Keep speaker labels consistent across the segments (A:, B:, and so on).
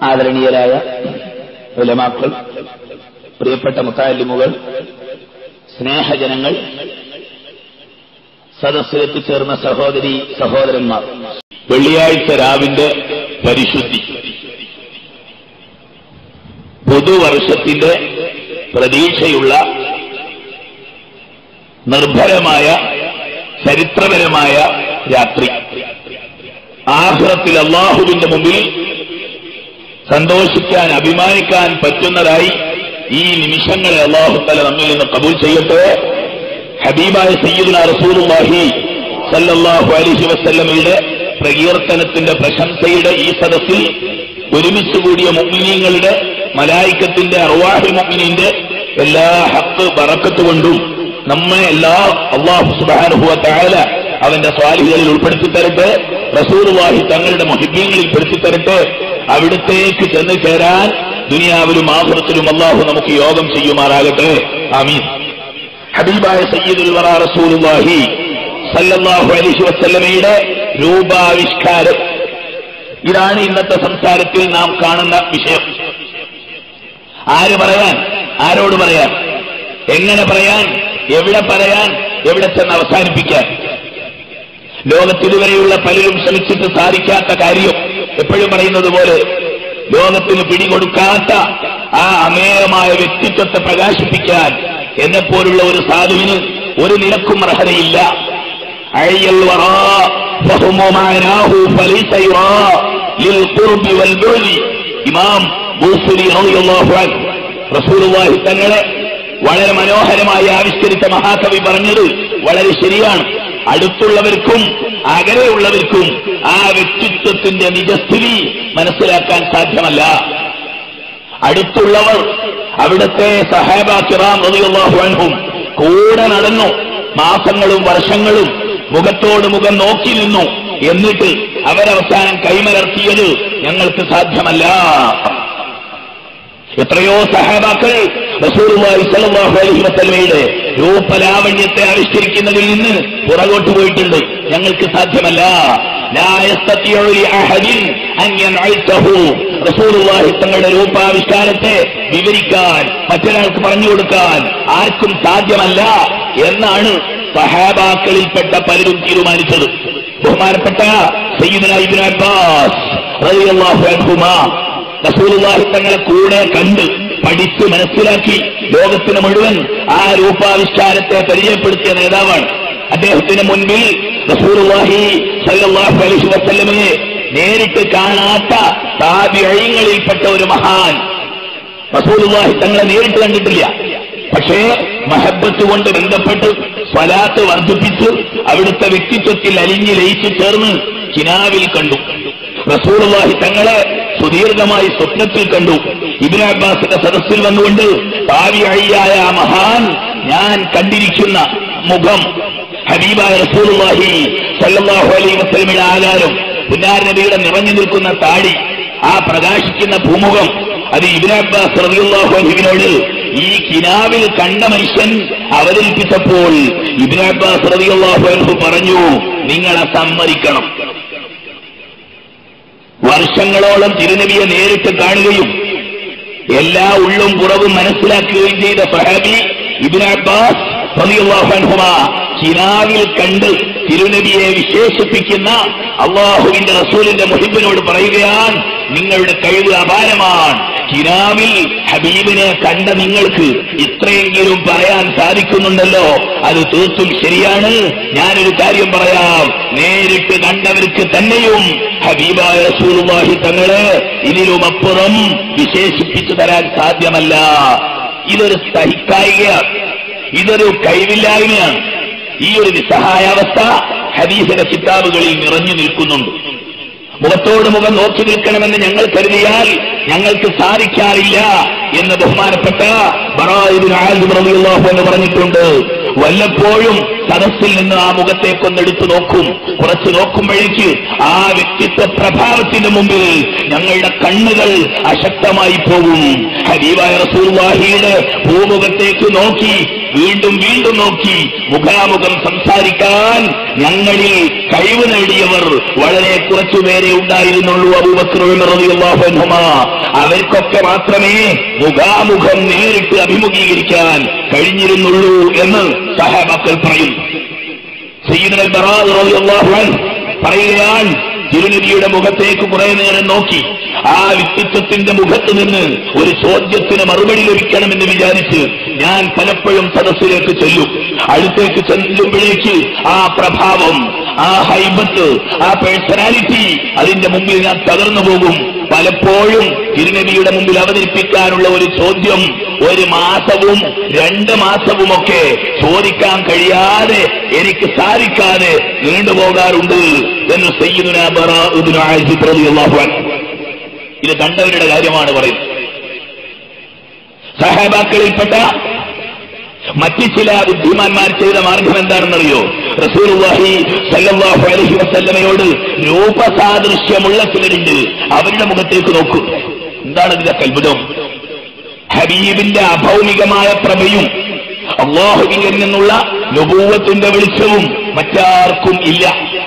A: ആദരണീയരായ ഉലമാക്കൾ പ്രിയപ്പെട്ട മുത്താലിമുകൾ സ്നേഹജനങ്ങൾ സദസ്സിലെത്തിച്ചേർന്ന സഹോദരി സഹോദരന്മാർ
B: വെള്ളിയാഴ്ച രാവിന്റെ പരിശുദ്ധി പുതുവർഷത്തിന്റെ പ്രതീക്ഷയുള്ള നിർഭരമായ ചരിത്രപരമായ രാത്രി ആഹ്റത്തിൽ അള്ളാഹുവിന്റെ മുമ്പിൽ സന്തോഷിക്കാൻ അഭിമാനിക്കാൻ പറ്റുന്നതായി ഈ നിമിഷങ്ങളെ അള്ളാഹുത്തല നമ്മിൽ നിന്ന് കബൂൽ ചെയ്യട്ടെ ഹബീബായ സയ്യിദുന റസൂലുള്ളാഹി സല്ലല്ലാഹു അലൈഹി വസല്ലമയുടെ പ്രകീർത്തനത്തിന്റെ പ്രശംസയുടെ ഈ സദസ്സിൽ ഒരുമിച്ച് കൂടിയ മുഅ്മിനീങ്ങളുടെ മലായിക്കത്തിന്റെ അർവാഹി മുഅ്മിനീന്റെ എല്ലാ ഹക്ക് ബറക്കത്ത് കൊണ്ടും നമ്മെ എല്ലാ അള്ളാഹു സുബ്ഹാനഹു വ തആല അവന്റെ സ്വാലികളിൽ ഉൾപ്പെടുത്തി തരട്ടെ റസൂലുള്ളാഹി തങ്ങളുടെ മുഹിബ്ബീങ്ങളിൽ പെടുത്തി തരട്ടെ അവിടത്തേക്ക് ചെന്ന് ചേരാൻ ദുനിയാവിലും ആഹൃത്തിലും അള്ളാഹു നമുക്ക് യോഗം ചെയ്യുമാറാകട്ടെ ആമീൻ ഹബീബായ സയ്യിദുൽ വറ റസൂലുള്ളാഹി സല്ലല്ലാഹു അലൈഹി വസല്ലമയുടെ രൂപാവിഷ്കാരം ഇതാണ് ഇന്നത്തെ സംസാരത്തിൽ നാം കാണുന്ന വിഷയം ആര് പറയാൻ ആരോട് പറയാൻ എങ്ങനെ പറയാൻ എവിടെ പറയാൻ എവിടെ ചെന്ന് അവസാനിപ്പിക്കാൻ ലോകത്തിതുവരെയുള്ള പലരും ശ്രമിച്ചിട്ട് സാധിക്കാത്ത കാര്യം എപ്പോഴും പറയുന്നത് പോലെ ലോകത്തിന് പിടികൊടുക്കാത്ത ആ അമേയമായ വ്യക്തിത്വത്തെ പ്രകാശിപ്പിക്കാൻ എന്നെപ്പോലുള്ള ഒരു സാധുവിന് ഒരു നിലക്കും അർഹതയില്ല അഴിയൽ വറാ فهم معناه فليس يرى للقرب والبعد ഇമാം ബൂസുരി റളിയല്ലാഹു അൻഹു റസൂലുള്ളാഹി തങ്ങളെ വളരെ മനോഹരമായി ആവിഷ്കരിച്ച മഹാകവി പറഞ്ഞത് വളരെ ശരിയാണ് അടുത്തുള്ളവർക്കും അകലെയുള്ളവർക്കും ആ വ്യക്തിത്വത്തിന്റെ നിജസ്ഥിതി മനസ്സിലാക്കാൻ സാധ്യമല്ല അടുത്തുള്ളവർ അവിടുത്തെ സഹാബ കിറാം റളിയല്ലാഹു അൻഹും കൂടെ നടന്നു മാസങ്ങളും വർഷങ്ങളും മുഖത്തോട് മുഖം നോക്കി നിന്നു എന്നിട്ട് അവരവസാനം കൈമലർത്തിയത് ഞങ്ങൾക്ക് സാധ്യമല്ല എത്രയോ സഹാബാക്കൾ റസൂലുള്ളാഹി സ്വല്ലല്ലാഹു അലൈഹി വസല്ലമയുടെ രൂപലാവണ്യത്തെ ആവിഷ്കരിക്കുന്നതിൽ നിന്ന് പുറകോട്ട് പോയിട്ടുണ്ട് ഞങ്ങൾക്ക് സാധ്യമല്ല ലാ യസ്തതിഉ ലിഅഹദിൻ അൻ യൻഇതഹു റസൂലുള്ളാഹി തങ്ങളുടെ രൂപാവിഷ്കാരത്തെ വിവരിക്കാൻ മറ്റൊരാൾക്ക് പറഞ്ഞു കൊടുക്കാൻ ആർക്കും സാധ്യമല്ല എന്നാണ് സഹാബാക്കളിൽപ്പെട്ട പലരും തീരുമാനിച്ചത് ബഹുമാനപ്പെട്ട സയ്യിദുന ഇബ്നു അബ്ബാസ് റളിയല്ലാഹു അൻഹുമാ റസൂലുള്ളാഹി തങ്ങളെ കൂടെ കണ്ട് പഠിച്ച് മനസ്സിലാക്കി ലോകത്തിന് മുഴുവൻ ആ രൂപാവിഷ്കാരത്തെ പരിചയപ്പെടുത്തിയ നേതാവാണ് അദ്ദേഹത്തിന് മുൻപിൽ റസൂലുള്ളാഹി സല്ലല്ലാഹു അലൈഹി വസല്ലമയെ നേരിട്ട് കാണാത്ത താബിഈങ്ങളിൽപ്പെട്ട ഒരു മഹാൻ റസൂലുള്ളാഹി തങ്ങളെ നേരിട്ട് കണ്ടിട്ടില്ല പക്ഷേ മഹബത്ത് കൊണ്ട് ബന്ധപ്പെട്ട് സ്വലാത്ത് വർദ്ധിപ്പിച്ച് അവിടുത്തെ വ്യക്തിത്വത്തിൽ അലിഞ്ഞു ലയിച്ചു ചേർന്ന് കിനാവിൽ കണ്ടു റസൂലുള്ളാഹി തങ്ങളെ സുദീർഘമായി സ്വപ്നത്തിൽ കണ്ടു ഇബ്നു അബ്ബാസിന്റെ സദസ്സിൽ വന്നുകൊണ്ട് താവിയായ ആ മഹാൻ ഞാൻ കണ്ടിരിക്കുന്ന മുഖം ഹബീബായ റസൂലുള്ളാഹി സല്ലല്ലാഹു അലൈഹി വസല്ലമയുടെ ആകാരം പുന്നാർ നബിയുടെ നിറഞ്ഞു നിൽക്കുന്ന താടി ആ പ്രകാശിക്കുന്ന ഭൂമുഖം അത് ഇബ്നു അബ്ബാസ് റളിയല്ലാഹു അൻഹുവിനോട് ഈ കിനാവിൽ കണ്ട മനുഷ്യൻ അവതരിപ്പിച്ചപ്പോൾ ഇബ്നു അബ്ബാസ് റളിയല്ലാഹു അൻഹു പറഞ്ഞു നിങ്ങളെ സമ്മതിക്കണം വർഷങ്ങളോളം തിരുനബിയെ നേരിട്ട് കാണുകയും എല്ലാ ഉള്ളും കുറവും മനസ്സിലാക്കുകയും ചെയ്ത സഹാബി ഇബിൻ അബ്ബാസ് റളിയല്ലാഹു അൻഹുമാ കിനാവിൽ കണ്ട് തിരുനബിയെ വിശേഷിപ്പിക്കുന്ന അള്ളാഹുവിന്റെ റസൂലിന്റെ മുഹിബിനോട് പറയുകയാണ് നിങ്ങളുടെ കഴിവ് അപാരമാണ് കിനാവിൽ ഹബീബിനെ കണ്ട നിങ്ങൾക്ക് ഇത്രയെങ്കിലും പറയാൻ സാധിക്കുന്നുണ്ടല്ലോ അത് തീർത്തും ശരിയാണ് ഞാനൊരു കാര്യം പറയാം നേരിട്ട് കണ്ടവർക്ക് തന്നെയും ഹബീബായ റസൂലുള്ളാഹി തങ്ങളെ ഇതിലുമപ്പുറം വിശേഷിപ്പിച്ചു തരാൻ സാധ്യമല്ല ഇതൊരു സഹിക്കായികയാണ് ഇതൊരു കഴിവില്ലായ്മയാണ് ഈ ഒരു നിസ്സഹായാവസ്ഥ ഹദീസിന്റെ കിതാബുകളിൽ നിറഞ്ഞു നിൽക്കുന്നുണ്ട് മുഖത്തോട് മുഖം നോക്കി നിൽക്കണമെന്ന് ഞങ്ങൾ കരുതിയാൽ ഞങ്ങൾക്ക് സാധിക്കാറില്ല എന്ന് ബഹുമാനപ്പെട്ട ബറായിബിൻ ആലിം റളിയല്ലാഹു എന്ന് പറഞ്ഞിട്ടുണ്ട് വല്ലപ്പോഴും സദസ്സിൽ നിന്ന് ആ മുഖത്തേക്കൊന്ന് എടുത്തു നോക്കും കുറച്ച് നോക്കുമ്പോഴേക്ക് ആ വ്യക്തിത്വ പ്രഭാവത്തിന് മുമ്പിൽ ഞങ്ങളുടെ കണ്ണുകൾ അശക്തമായി പോകും ഹബീബായ റസൂൽവാഹിയുടെ ഭൂമുഖത്തേക്ക് നോക്കി വീണ്ടും വീണ്ടും നോക്കി മുഖാമുഖം സംസാരിക്കാൻ ഞങ്ങളിൽ കഴിവ് നേടിയവർ വളരെ കുറച്ചുപേരെ ഉണ്ടായിരുന്നുള്ളൂ അബൂബക്രുമ അവർക്കൊക്കെ മാത്രമേ മുഖാമുഖം നേരിട്ട് അഭിമുഖീകരിക്കാൻ കഴിഞ്ഞിരുന്നുള്ളൂ എന്ന് സഹാബാക്കൾ പറയും സയ്യിദുൽ ബറാദ് റളിയല്ലാഹു അൻഹു പറയുകയാണ് തിരുനബിയുടെ മുഖത്തേക്ക് കുറെ നേരം നോക്കി ആ വ്യക്തിത്വത്തിന്റെ മുഖത്ത് നിന്ന് ഒരു ചോദ്യത്തിന് മറുപടി ലഭിക്കണമെന്ന് വിചാരിച്ച് ഞാൻ പലപ്പോഴും സദസ്സിലേക്ക് ചെല്ലും അടുത്തേക്ക് ചെല്ലുമ്പോഴേക്ക് ആ പ്രഭാവം ആ ഹൈബത്ത് ആ പേഴ്സണാലിറ്റി അതിന്റെ മുമ്പിൽ ഞാൻ തകർന്നു പോകും പലപ്പോഴും തിരുനബിയുടെ മുമ്പിൽ അവതരിപ്പിക്കാനുള്ള ഒരു ചോദ്യം ഒരു മാസവും രണ്ട് മാസവുമൊക്കെ ചോദിക്കാൻ കഴിയാതെ എനിക്ക് സാധിക്കാതെ നീണ്ടുപോകാറുണ്ട് എന്ന് സയ്യിദുന ബറാഉദ്ദീൻ ആയിഷ റളിയല്ലാഹു അൻഹു ഇത് കണ്ടവരുടെ കാര്യമാണ് പറയുന്നത് സഹാബാക്കളിൽപ്പെട്ട മറ്റ് ചില ബുദ്ധിമാന്മാർ ചെയ്ത മാർഗം എന്താണെന്നറിയോ റസൂലുള്ളാഹി സല്ലല്ലാഹു അലൈഹി വസല്ലമയോട് രൂപസാദൃശ്യമുള്ള ചിലരുണ്ട് അവരുടെ മുഖത്തേക്ക് നോക്കൂ എന്താണ് ഇതിന്റെ അത്ഭുതം ഹബീബിന്റെ അഭൗമികമായ പ്രഭയും അള്ളാഹുവിൽ നിന്നുള്ള നുപൂവത്തിന്റെ വെളിച്ചവും മറ്റാർക്കും ഇല്ല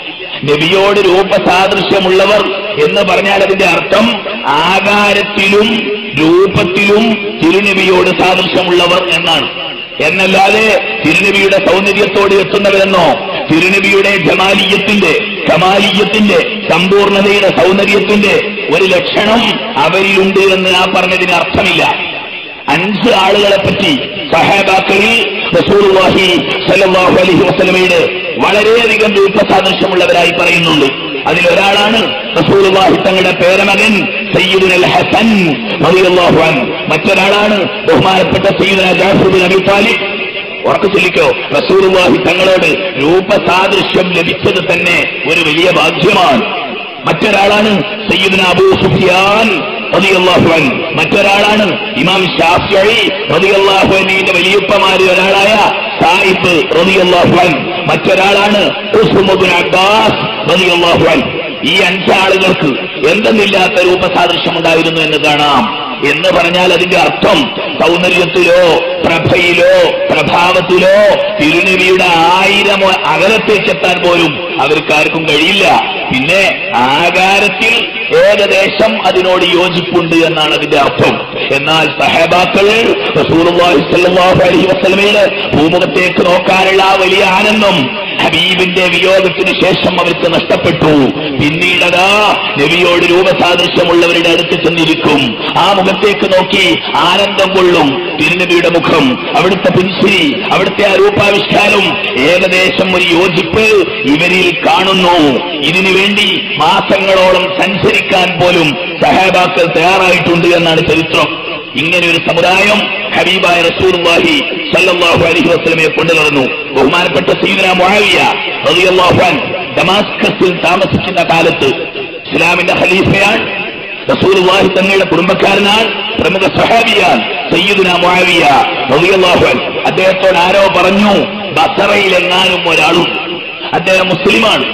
B: നബിയോട് രൂപസാദൃശ്യമുള്ളവർ എന്ന് പറഞ്ഞാൽ അതിന്റെ അർത്ഥം ആകാരത്തിലും രൂപത്തിലും തിരുനബിയോട് സാദൃശ്യമുള്ളവർ എന്നാണ് എന്നല്ലാതെ തിരുനബിയുടെ സൗന്ദര്യത്തോട് എത്തുന്നവരെന്നോ തിരുനബിയുടെ ജമാലിയത്തിന്റെ കമാലിയത്തിന്റെ സമ്പൂർണതയുടെ സൗന്ദര്യത്തിന്റെ ഒരു ലക്ഷണം അവരിലുണ്ട് എന്ന് ആ പറഞ്ഞതിന് അർത്ഥമില്ല അഞ്ച് ആളുകളെ പറ്റി സഹാബാക്കളിൽ റസൂലുള്ളാഹി സല്ലല്ലാഹു അലൈഹി വസല്ലമയുടെ വളരെയധികം രൂപസാദൃശ്യമുള്ളവരായി പറയുന്നുണ്ട് അതിലൊരാളാണ് റസൂലുള്ളാഹി തങ്ങളുടെ പേരമകൻ സയ്യിദുൽ ഹസൻ റളിയല്ലാഹു അൻഹു മറ്റൊരാളാണ് ബഹുമാനപ്പെട്ട സയ്യിദുന ജാഫർ ബിൻ അബി താലിബ് ഉറക്കു ചൊല്ലിക്കോ റസൂലുള്ളാഹി തങ്ങളോട് രൂപസാദൃശ്യം ലഭിച്ചത് തന്നെ ഒരു വലിയ ഭാഗ്യമാണ് മറ്റൊരാളാണ് സയ്യിദുന അബൂ സുഫിയാൻ റളിയല്ലാഹു അൻഹു മറ്റൊരാളാണ് ഇമാം ഷാഫിഈ റളിയല്ലാഹു അൻഹുവിന്റെ വലിയപ്പമാരിൽ ഒരാളായ സായിബ് റളിയല്ലാഹു അൻഹു മറ്റൊരാളാണ് ഉസ്മുബിൻ അബ്ബാസ് റളിയല്ലാഹു അൻഹു ഈ അഞ്ചാളുകൾക്ക് എന്തെന്നില്ലാത്ത രൂപസാദൃശ്യമുണ്ടായിരുന്നു എന്ന് കാണാം എന്ന് പറഞ്ഞാൽ അതിന്റെ അർത്ഥം സൗന്ദര്യത്തിലോ പ്രഭയിലോ പ്രഭാവത്തിലോ തിരുനബിയുടെ ആയിരം അകലത്തേക്കെത്താൻ പോലും അവർക്കാർക്കും കഴിയില്ല പിന്നെ ആകാരത്തിൽ ഏകദേശം അതിനോട് യോജിപ്പുണ്ട് എന്നാണ് അതിന്റെ അർത്ഥം എന്നാൽ സഹബാക്കൾ റസൂലുള്ളാഹി സ്വല്ലല്ലാഹു അലൈഹി വസല്ലമയുടെ ഭൂമുഖത്തേക്ക് നോക്കാനുള്ള ആ വലിയ ആനന്ദം ഹബീബിന്റെ വിയോഗത്തിന് ശേഷം അവർക്ക് നഷ്ടപ്പെട്ടു പിന്നീടതാ നബിയോട് രൂപസാദൃശ്യമുള്ളവരുടെ അടുത്ത് ചെന്നിരിക്കും ആ മുഖത്തേക്ക് നോക്കി ആനന്ദം കൊള്ളും തിരുനബിയുടെ മുഖം അവിടുത്തെ പുൻസിരി അവിടുത്തെ ആ രൂപാവിഷ്കാരം ഏകദേശം ഒരു യോജിപ്പ് ഇവരിൽ കാണുന്നു ഇതിനു വേണ്ടി മാസങ്ങളോളം സഞ്ചരിക്കാൻ പോലും സഹാബാക്കൾ തയ്യാറായിട്ടുണ്ട് എന്നാണ് ചരിത്രം ഇങ്ങനെ ഒരു സമുദായം ഹബീബായ റസൂലുള്ളാഹി സല്ലല്ലാഹു അലൈഹി വസല്ലമയെ കൊണ്ടു നടന്നു ബഹുമാനപ്പെട്ട സയ്യിദന മുആവിയ റളിയല്ലാഹു അൻഹു ഡമാസ്കസിൽ താമസിക്കുന്ന കാലത്ത് ഇസ്ലാമിന്റെ ഖലീഫയാണ് റസൂലുള്ളാഹി തങ്ങളുടെ കുടുംബക്കാരനാണ് പ്രമുഖ സഹാബിയാൻ സയ്യിദുന മുആവിയ റളിയല്ലാഹു അൻഹു അദ്ദേഹത്തോട് ആരോ പറഞ്ഞു ബസറയിലെങ്ങാനും ഒരാളും അദ്ദേഹം മുസ്ലിമാണ്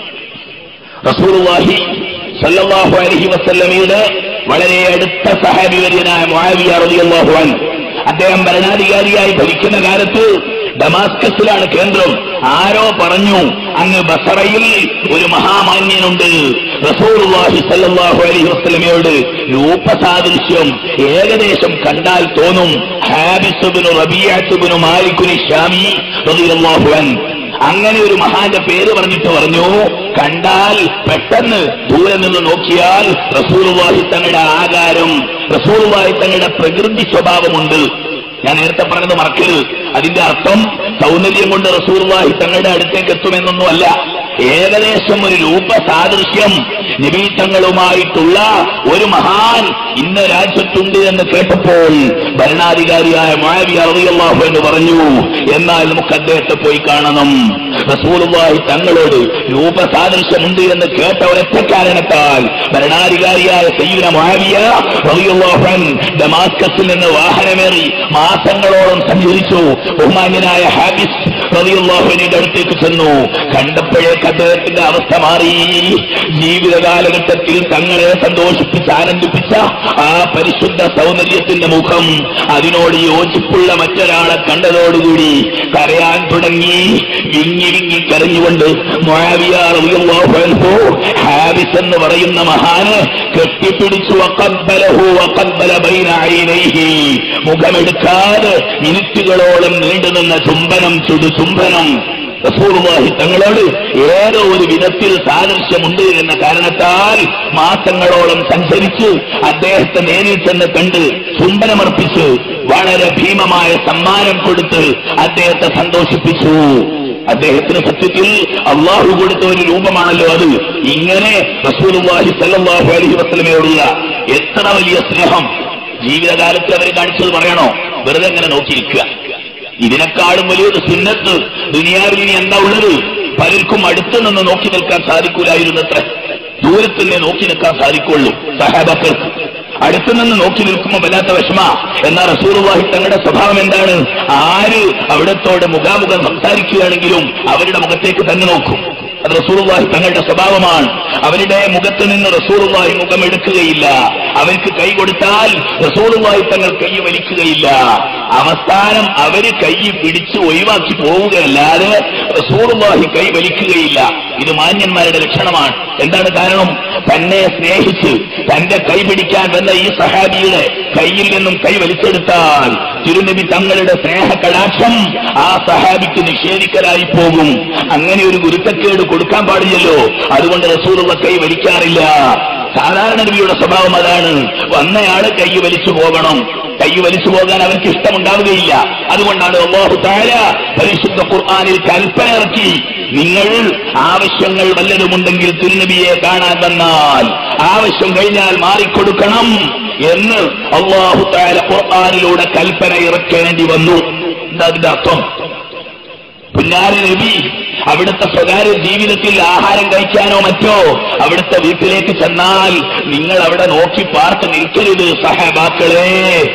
B: റസൂലുള്ളാഹി സല്ലല്ലാഹു അലൈഹി വസല്ലമയുടെ വളരെ അടുത്ത സഹാബി വര്യനായ മുആവിയ റളിയല്ലാഹു അൻഹു അദ്ദേഹം ഭരണാധികാരിയായി ഭരിക്കുന്ന കാലത്ത് ഡമാസ്കസിലാണ് കേന്ദ്രം ആരോ പറഞ്ഞു അങ്ങ് ബസറയിൽ ഒരു മഹാമാന്യനുണ്ട് റസൂലുള്ളാഹി സല്ലല്ലാഹു അലൈഹി വസല്ലമയോട് രൂപസാദൃശ്യം ഏകദേശം കണ്ടാൽ തോന്നും ഹാബിസുബിനു റബിയാത്തുബിനു മാലിക്കുനി ഷാമി റളിയല്ലാഹു അൻഹു അങ്ങനെ ഒരു മഹാന്റെ പേര് പറഞ്ഞിട്ട് പറഞ്ഞു കണ്ടാൽ പെട്ടെന്ന് ദൂരെ നിന്ന് നോക്കിയാൽ റസൂലുള്ളാഹി തങ്ങളുടെ ആകാരം റസൂലുള്ളാഹി തങ്ങളുടെ പ്രകൃതി സ്വഭാവമുണ്ട് ഞാൻ നേരത്തെ പറഞ്ഞത് മറക്കരുത് അതിന്റെ അർത്ഥം സൗന്ദര്യം കൊണ്ട് റസൂർവാഹി തങ്ങളുടെ അടുത്തേക്ക് എത്തുമെന്നൊന്നുമല്ല ഏകദേശം ഒരു രൂപ സാദൃശ്യം നിബീത്തങ്ങളുമായിട്ടുള്ള ഒരു മഹാൻ ഇന്ന രാജ്യത്തുണ്ട് എന്ന് കേട്ടപ്പോൾ ഭരണാധികാരിയായ മാവി അറിയാഹു എന്ന് പറഞ്ഞു എന്നാൽ നമുക്ക് അദ്ദേഹത്തെ പോയി കാണണം റസൂലുള്ളാഹി തങ്ങളോട് രൂപ സാദൃശ്യമുണ്ട് എന്ന് കേട്ട ഒരൊറ്റ കാരണത്താൽ ഭരണാധികാരിയായ സയ്യിദ മാവിയ റളിയല്ലാഹു ഡമാസ്കസിൽ നിന്ന് വാഹനമേറി മാസങ്ങളോളം സഞ്ചരിച്ചു ബഹുമാന്യനായ ഹാബിസ് റളിയല്ലാഹുവിന്റെ അടുത്തേക്ക് ചെന്നു കണ്ടപ്പോഴേക്ക് അദ്ദേഹത്തിന്റെ അവസ്ഥ മാറി ജീവിത കാലഘട്ടത്തിൽ തങ്ങളെ സന്തോഷിപ്പിച്ച് ആനന്ദിപ്പിച്ച ആ പരിശുദ്ധ സൗന്ദര്യത്തിന്റെ മുഖം അതിനോട് യോജിപ്പുള്ള മറ്റൊരാളെ കണ്ടതോടുകൂടി കരയാൻ തുടങ്ങി വിങ്ങി വിങ്ങി കരഞ്ഞുകൊണ്ട് മുആവിയ റളിയല്ലാഹു അൻഹു ഹാബിസ് എന്ന് പറയുന്ന മഹാന് കെട്ടിപ്പിടിച്ചു വഖബ്ബലഹു വഖബ്ബല ബൈന ഐനൈഹി മുഖമെടുക്കാതെ മിനിറ്റുകളോളം നീണ്ടുനിന്ന ചുംബനം ചുടു ചുംബനം റസൂലുള്ളാഹി തങ്ങളോട് ഏതോ ഒരു വിധത്തിൽ സാദൃശ്യമുണ്ട് എന്ന കാരണത്താൽ മാസങ്ങളോളം സഞ്ചരിച്ച് അദ്ദേഹത്തെ നേരിൽ ചെന്ന് കണ്ട് ചുംബനമർപ്പിച്ച് വളരെ ഭീമമായ സമ്മാനം കൊടുത്ത് അദ്ദേഹത്തെ സന്തോഷിപ്പിച്ചു അദ്ദേഹത്തിന് സത്യത്തിൽ അള്ളാഹു കൊടുത്ത ഒരു രൂപമാണല്ലോ അത് ഇങ്ങനെ റസൂലുള്ളാഹി സല്ലല്ലാഹു അലൈഹി വസല്ലമയോടുള്ള എത്ര വലിയ സ്നേഹം ജീവിതകാലത്തിൽ അവർ കാണിച്ചത് പറയണോ വെറുതെ എങ്ങനെ നോക്കിയിരിക്കുക ഇതിനേക്കാളും വലിയൊരു സുന്നത്ത് ദുനിയാവിൽ ഇനി എന്താ ഉള്ളത് പലർക്കും അടുത്ത് നിന്ന് നോക്കി നിൽക്കാൻ സാധിക്കൂലായിരുന്നത്ര ദൂരത്ത് നിന്ന് നോക്കി നിൽക്കാൻ സാധിക്കുള്ളൂ സഹാബാക്കൾക്ക് അടുത്തു നിന്ന് നോക്കി നിൽക്കുമ്പോൾ വല്ലാത്ത വിഷമ എന്നാൽ റസൂർവാഹി തങ്ങളുടെ സ്വഭാവം എന്താണ് ആര് അവിടത്തോടെ മുഖാമുഖം സംസാരിക്കുകയാണെങ്കിലും അവരുടെ മുഖത്തേക്ക് തന്നെ നോക്കും അത് റസൂറുള്ളാഹി തങ്ങളുടെ സ്വഭാവമാണ് അവരുടെ മുഖത്ത് നിന്ന് റസൂറുള്ളാഹി മുഖം എടുക്കുകയില്ല അവർക്ക് കൈ കൊടുത്താൽ റസൂറുള്ളാഹി തങ്ങൾ കൈ വലിക്കുകയില്ല അവസാനം അവര് കൈ പിടിച്ച് ഒഴിവാക്കി പോവുകയല്ലാതെ റസൂറുള്ളാഹി കൈ വലിക്കുകയില്ല ഇത് മാന്യന്മാരുടെ ലക്ഷണമാണ് എന്താണ് കാരണം തന്നെ സ്നേഹിച്ച് തന്റെ കൈ പിടിക്കാൻ വന്ന ഈ സഹാബിയുടെ കയ്യിൽ നിന്നും കൈ വലിച്ചെടുത്താൽ തിരുനബി തങ്ങളുടെ സ്നേഹ കടാക്ഷം ആ സഹാബിക്ക് നിഷേധിക്കലായി പോകും അങ്ങനെ ഒരു ഗുരുത്തക്കേട് കൊടുക്കാൻ പാടില്ലല്ലോ അതുകൊണ്ട് റസൂലുള്ള കൈ വലിക്കാറില്ല സാധാരണ നബിയുടെ സ്വഭാവം അതാണ് വന്നയാള് കൈ വലിച്ചു പോകണം കൈ വലിച്ചു പോകാൻ അവർക്ക് ഇഷ്ടമുണ്ടാവുകയില്ല അതുകൊണ്ടാണ് അള്ളാഹു താര പരിശുദ്ധ ഖുർആാനിൽ കൽപ്പന ഇറക്കി നിങ്ങൾ ആവശ്യങ്ങൾ വല്ലതുമുണ്ടെങ്കിൽ തിരുനബിയെ കാണാൻ വന്നാൽ ആവശ്യം കഴിഞ്ഞാൽ മാറിക്കൊടുക്കണം എന്ന് അള്ളാഹു താര ഖുർആാനിലൂടെ കൽപ്പന ഇറക്കേണ്ടി വന്നു എന്താ അതിന്റെ അർത്ഥം പുന്നാര നബി അവിടുത്തെ സ്വകാര്യ ജീവിതത്തിൽ ആഹാരം കഴിക്കാനോ മറ്റോ അവിടുത്തെ വീട്ടിലേക്ക് ചെന്നാൽ നിങ്ങൾ അവിടെ നോക്കി പാർത്ത് നിൽക്കരുത് സഹബാക്കളെ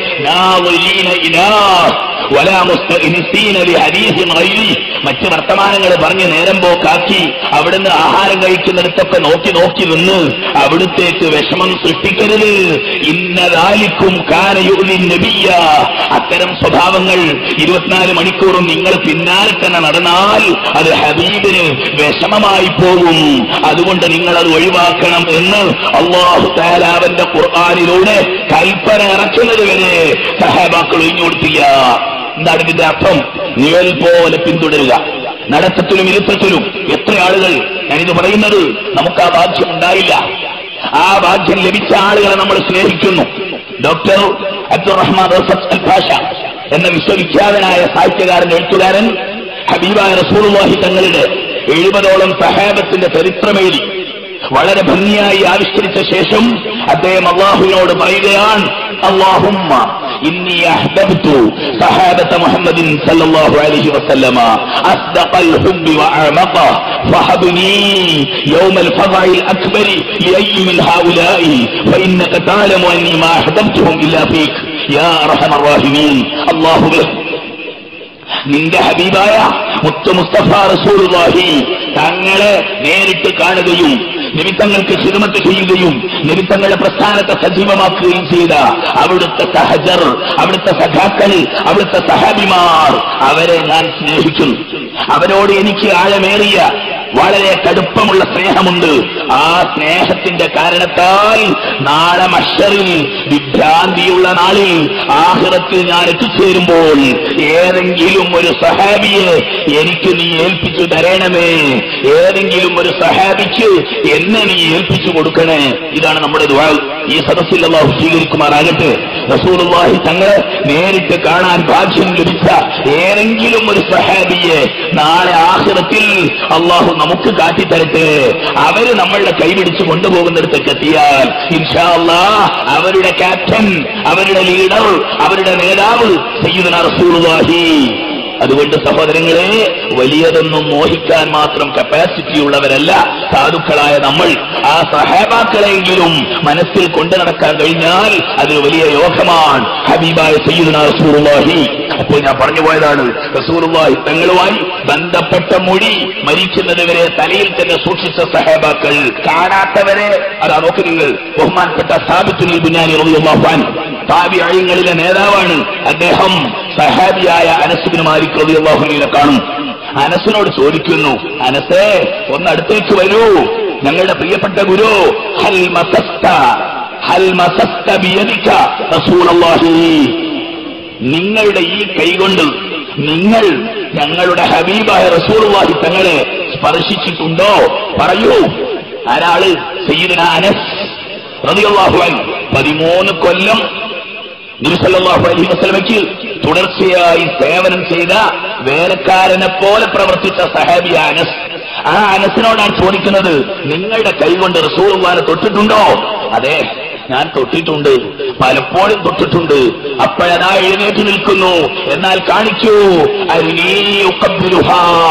B: നാവലീന ഇലാ വലാ മുസ്തഇനിസീന ബിഹദീസിൻ ഗൈരി. മറ്റ് വർത്തമാനങ്ങൾ പറഞ്ഞ് നേരം പോക്കാക്കി അവിടുന്ന് ആഹാരം കഴിക്കുന്നിടത്തൊക്കെ നോക്കി നോക്കി നിന്ന് അവിടുത്തേക്ക് വിഷമം സൃഷ്ടിക്കരുത് ഇന്നതാലിക്കും കാനയുലി നബിയ അത്തരം സ്വഭാവങ്ങൾ ഇരുപത്തിനാല് മണിക്കൂറും നിങ്ങൾ പിന്നാലെ തന്നെ നടന്നാൽ അത് ഹബീബിന് വിഷമമായി പോകും അതുകൊണ്ട് നിങ്ങൾ അത് ഒഴിവാക്കണം എന്ന് അള്ളാഹു താലാവന്റെ ഖുർആാനിലൂടെ കൽപ്പന ഇറക്കുന്നത് വരെ സഹാബാക്കൾ ഒഴിഞ്ഞു കൊടുത്തില്ല എന്താണ് ഇതിന്റെ അർത്ഥം നിഴൽ പോലെ പിന്തുടരുക നടത്തത്തിലും ഇരുത്തത്തിലും എത്ര ആളുകൾ ഞാനിത് പറയുന്നത് നമുക്ക് ആ ഭാഗ്യം ഉണ്ടായില്ല ആ ഭാഗ്യം ലഭിച്ച ആളുകളെ നമ്മൾ സ്നേഹിക്കുന്നു ഡോക്ടർ അബ്ദുറഹ്മാൻ റഫത്ത് അൽ ഭാഷ എന്ന വിശ്വവിഖ്യാതനായ സാഹിത്യകാരൻ എഴുത്തുകാരൻ ഹബീബായ റസൂലുള്ളാഹി തങ്ങളുടെ എഴുപതോളം സഹാബത്തിന്റെ ചരിത്രമെഴുതി വളരെ ഭംഗിയായി ആവിഷ്കരിച്ച ശേഷം അദ്ദേഹം അള്ളാഹുവിനോട് പറയുകയാണ് അള്ളാഹുമ്മ ഇന്നി അഹ്ബബ്തു സഹാബത മുഹമ്മദിൻ സല്ലല്ലാഹു അലൈഹി വസല്ലമ അസ്ദഖൽ ഹുബ്ബി വഅമഖ ഫഹബ്നി യൗമ الفضع الأكبر لأي من هؤلاء فإنك تعلم أني ما أحببتهم إلا فيك يا أرحم الراحمين الله به നിന്റെ ഹബീബായ മുത്ത മുസ്തഫ റസൂലുള്ളാഹി തങ്ങളെ നേരിട്ട് കാണുകയും നിമിത്തങ്ങൾക്ക് ഹിദമത്ത് ചെയ്യുകയും നിമിത്തങ്ങളുടെ പ്രസ്ഥാനത്തെ സജീവമാക്കുകയും ചെയ്ത അവിടുത്തെ സഹജർ അവിടുത്തെ സഖാക്കൾ അവിടുത്തെ സഹാബിമാർ അവരെ ഞാൻ സ്നേഹിക്കുന്നു അവരോട് എനിക്ക് ആഴമേറിയ വളരെ കടുപ്പമുള്ള സ്നേഹമുണ്ട് ആ സ്നേഹത്തിന്റെ കാരണത്താൽ നാളെ മഷറിൽ വിഭ്രാന്തിയുള്ള നാളിൽ ആഹ്റത്തിൽ ഞാൻ എത്തിച്ചേരുമ്പോൾ ഏതെങ്കിലും ഒരു സഹാബിയെ എനിക്ക് നീ ഏൽപ്പിച്ചു തരണമേ ഏതെങ്കിലും ഒരു സഹാബിക്ക് എന്നെ നീ ഏൽപ്പിച്ചു കൊടുക്കണേ ഇതാണ് നമ്മുടെ ദുആ ഈ സദസ്സിൽ അള്ളാഹു സ്വീകരിക്കുമാറാകട്ടെ റസൂലുള്ളാഹി തങ്ങളെ നേരിട്ട് കാണാൻ ഭാഗ്യം ലഭിച്ച ഏതെങ്കിലും ഒരു സഹാബിയെ നാളെ ആഹ്റത്തിൽ അള്ളാഹു നമുക്ക് കാട്ടിത്തരട്ടെ അവര് നമ്മളുടെ കൈപിടിച്ച് കൊണ്ടുപോകുന്നിടത്തേക്ക് എത്തിയാൽ ഇൻഷാ അല്ലാ അവരുടെ ക്യാപ്റ്റൻ അവരുടെ ലീഡർ അവരുടെ നേതാവ് സയ്യിദുന റസൂലുള്ളാഹി അതുകൊണ്ട് സഹോദരങ്ങളെ വലിയതൊന്നും മോഹിക്കാൻ മാത്രം കപ്പാസിറ്റി ഉള്ളവരല്ല സാധുക്കളായ നമ്മൾ ആ സഹാബാക്കളെങ്കിലും മനസ്സിൽ കൊണ്ടു നടക്കാൻ കഴിഞ്ഞാൽ അത് വലിയ യോഗമാണ് ഹബീബായ സയ്യിദുന റസൂലുള്ളാഹി അപ്പോൾ ഞാൻ പറഞ്ഞു പോയതാണ് റസൂലുള്ളാഹി തങ്ങളുമായി ബന്ധപ്പെട്ട മൊഴി മരിക്കുന്നത് വരെ തലയിൽ തന്നെ സൂക്ഷിച്ച സഹാബാക്കൾ കാണാത്തവരെ അതാ നോക്ക് നിങ്ങൾ ബഹുമാനപ്പെട്ട സാബിത്തുൽ ബുനാനി റളിയല്ലാഹു അൻഹു താബിഈങ്ങളിലെ നേതാവാണ് അദ്ദേഹം സഹാബിയായ അനസുബിന് മാലിക് റളിയല്ലാഹു അൻഹുവിനെ കാണും അനസിനോട് ചോദിക്കുന്നു അനസേ ഒന്ന് അടുത്തേക്ക് വരൂ ഞങ്ങളുടെ പ്രിയപ്പെട്ട ഗുരു ഹൽ മസസ്ത ഹൽ മസസ്ത ബിയദിക റസൂലുള്ളാഹി നിങ്ങളുടെ ഈ കൈകൊണ്ട് നിങ്ങൾ ഞങ്ങളുടെ ഹബീബായ റസൂലുള്ളാഹി തങ്ങളെ സ്പർശിച്ചിട്ടുണ്ടോ പറയൂ ആരാള് സയ്യിദുന അനസ് റളിയല്ലാഹു അൻഹു പതിമൂന്ന് കൊല്ലം നബിസല്ലാഹു അലൈഹി വസ്ലമയ്ക്ക് തുടർച്ചയായി സേവനം ചെയ്ത വേലക്കാരനെ പോലെ പ്രവർത്തിച്ച സഹാബിയ അനസ് ആ അനസിനോടാണ് ചോദിക്കുന്നത് നിങ്ങളുടെ കൈകൊണ്ട് റസൂൽവാനെ തൊട്ടിട്ടുണ്ടോ അതെ ഞാൻ തൊട്ടിട്ടുണ്ട് പലപ്പോഴും തൊട്ടിട്ടുണ്ട് അപ്പോഴതാ എഴുന്നേറ്റ് നിൽക്കുന്നു എന്നാൽ കാണിക്കൂ അരുണീയുക്കബിലുഹ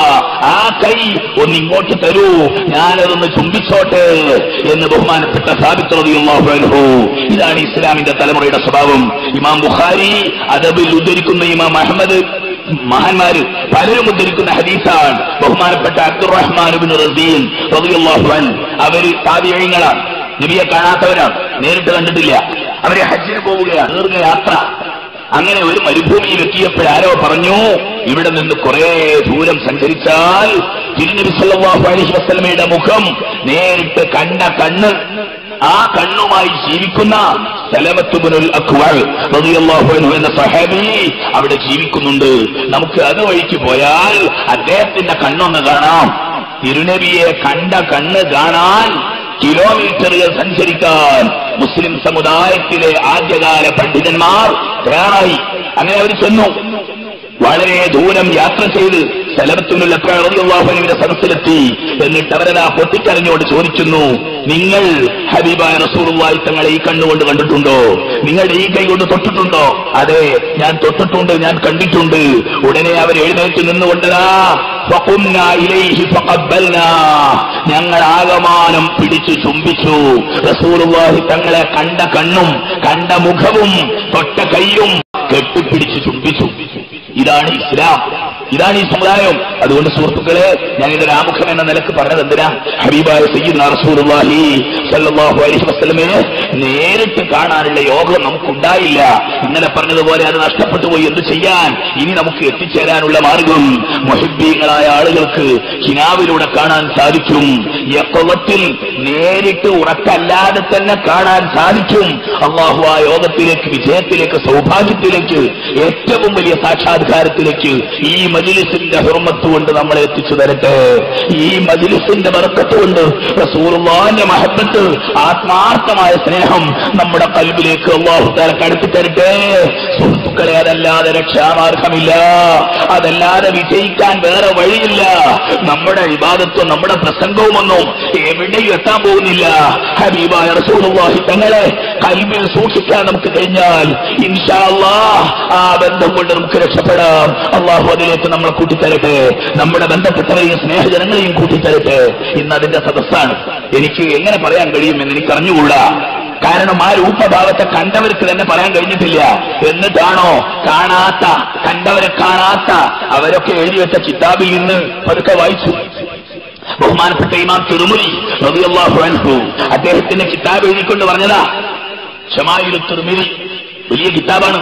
B: ആ കൈ ഒന്ന് ഇങ്ങോട്ട് തരൂ ഞാനതൊന്ന് ചുംബിച്ചോട്ടെ എന്ന് ബഹുമാനപ്പെട്ട സാബിത്രതിയുള്ളാഹു അൻഹു ഇതാണ് ഇസ്ലാമിന്റെ തലമുറയുടെ സ്വഭാവം ഇമാം ബുഖാരി അദബിൽ ഉദ്ധരിക്കുന്ന ഇമാം അഹമ്മദ് മഹാന്മാര് പലരും ഉദ്ധരിക്കുന്ന ഹദീസാണ് ബഹുമാനപ്പെട്ട അബ്ദുറഹ്മാൻ ബിൻ റസീൻ റളിയല്ലാഹു അൻഹു അവര് താബിഈങ്ങളാണ് നബിയെ കാണാത്തവരാണ് നേരിട്ട് കണ്ടിട്ടില്ല അവരെ ഹജ്ജിന് പോവുകയാണ് ദീർഘയാത്ര അങ്ങനെ ഒരു മരുഭൂമിയിൽ എത്തിയപ്പോഴാരോ പറഞ്ഞു ഇവിടെ നിന്ന് കുറെ ദൂരം സഞ്ചരിച്ചാൽ തിരുനബി സല്ലല്ലാഹു അലൈഹി വസല്ലമയുടെ മുഖം നേരിട്ട് കണ്ട കണ്ണ് ആ കണ്ണുമായി ജീവിക്കുന്ന സലമത്തുബുനുൽ അക്വർ റളിയല്ലാഹു അൻഹു എന്ന സഹാബി അവിടെ ജീവിക്കുന്നുണ്ട് നമുക്ക് അത് വഴിക്ക് പോയാൽ അദ്ദേഹത്തിന്റെ കണ്ണൊന്ന് കാണാം തിരുനബിയെ കണ്ട കണ്ണ് കാണാൻ കിലോമീറ്ററുകൾ സഞ്ചരിക്കാൻ മുസ്ലിം സമുദായത്തിലെ ആദ്യകാല പണ്ഡിതന്മാർ തയ്യാറായി അങ്ങനെ അവർ ചെന്നു വളരെ ദൂരം യാത്ര ചെയ്ത് സ്ഥലത്തുനിന്നുള്ള പ്രളയുവാഹനുവിന്റെ സദസ്സിലെത്തി എന്നിട്ട് അവരതാ പൊട്ടിക്കരഞ്ഞോട് ചോദിക്കുന്നു നിങ്ങൾ ഹബീബായ റസൂറുമായി തങ്ങളെ ഈ കണ്ണുകൊണ്ട് കണ്ടിട്ടുണ്ടോ നിങ്ങളുടെ ഈ കൈ കൊണ്ട് തൊട്ടിട്ടുണ്ടോ അതെ ഞാൻ തൊട്ടിട്ടുണ്ട് ഞാൻ കണ്ടിട്ടുണ്ട് ഉടനെ അവർ എഴുന്നേറ്റ് നിന്നുകൊണ്ടതാ ഫഖുംനാ ഇലൈഹി ഫഖബ്ബൽനാ. ഞങ്ങൾ ആകമാനം പിടിച്ചു ചുംബിച്ചു റസൂലുള്ളാഹി തങ്ങളെ കണ്ട കണ്ണും കണ്ട മുഖവും തൊട്ട കൈയും കെട്ടിപ്പിടിച്ച് ചുംബിച്ചു ഇതാണ് ഇസ്ലാം ഇതാണ് ഈ സമുദായം അതുകൊണ്ട് സുഹൃത്തുക്കളെ ഞാൻ ഇതിന്റെ ആമുഖം എന്ന നിലക്ക് പറഞ്ഞത് എന്തിനാ ഹബീബായ സയ്യിദ് റസൂലുള്ളാഹി സല്ലല്ലാഹു അലൈഹി വസല്ലമയെ നേരിട്ട് കാണാനുള്ള യോഗം നമുക്കുണ്ടായില്ല ഇന്നലെ പറഞ്ഞതുപോലെ അത് നഷ്ടപ്പെട്ടു പോയി എന്ത് ചെയ്യാൻ ഇനി നമുക്ക് എത്തിച്ചേരാനുള്ള മാർഗം മൊഹിബീങ്ങളായ ആളുകൾക്ക് ഹിനാവിലൂടെ കാണാൻ സാധിക്കും യക്കവത്തിൽ നേരിട്ട് ഉറക്കല്ലാതെ തന്നെ കാണാൻ സാധിക്കും അള്ളാഹു ആ യോഗത്തിലേക്ക് വിജയത്തിലേക്ക് സൗഭാഗ്യത്തിലേക്ക് ഏറ്റവും വലിയ സാക്ഷാത്കാരത്തിലേക്ക് ഈ മജിലിസിന്റെ ഹുർമത്ത് കൊണ്ട് നമ്മളെ എത്തിച്ചു തരട്ടെ ഈ മജിലിസിന്റെ ബർക്കത്ത് കൊണ്ട് റസൂലുള്ളാഹിന്റെ മഹബത്ത് ആത്മാർത്ഥമായ സ്നേഹം നമ്മുടെ കൽബിലേക്ക് അള്ളാഹു താലക്ക് അടുത്ത് തരട്ടെ സുഹൃത്തുക്കളെ അതല്ലാതെ രക്ഷാമാർഗമില്ല അതല്ലാതെ വിജയിക്കാൻ വേറെ വഴിയില്ല നമ്മുടെ വിവാദത്വം നമ്മുടെ പ്രസംഗവുമൊന്നും എവിടെയും എത്താൻ പോകുന്നില്ല ഹബീബായ റസൂലുള്ളാഹി തങ്ങളെ കൽബിൽ സൂക്ഷിക്കാൻ നമുക്ക് കഴിഞ്ഞാൽ ഇൻഷാ അല്ലാഹ് ആ ബന്ധം കൊണ്ട് നമുക്ക് രക്ഷപ്പെടാം അള്ളാഹു അതിലേക്ക് നമ്മളെ കൂട്ടിത്തരട്ടെ നമ്മുടെ ബന്ധപ്പെട്ടവരെയും സ്നേഹജനങ്ങളെയും കൂട്ടിത്തരട്ടെ ഇന്ന് അതിന്റെ സദസ്സാണ് എനിക്ക് എങ്ങനെ പറയാൻ കഴിയുമെന്ന് എനിക്ക് അറിഞ്ഞുകൂടാ കാരണം ആ രൂപഭാവത്തെ കണ്ടവർക്ക് തന്നെ പറയാൻ കഴിഞ്ഞിട്ടില്ല എന്നിട്ടാണോ കാണാത്ത കണ്ടവരെ കാണാത്ത അവരൊക്കെ എഴുതി വെച്ച കിതാബിൽ നിന്ന് പതുക്കെ വായിച്ചു ബഹുമാനപ്പെട്ട ഇമാം തിരുമുരി റളിയല്ലാഹു അൻഹു അദ്ദേഹത്തിന്റെ കിതാബ് എഴുതിക്കൊണ്ട് പറഞ്ഞതാ ഷമായിലു തിരുമിരി വലിയ കിതാബാണ്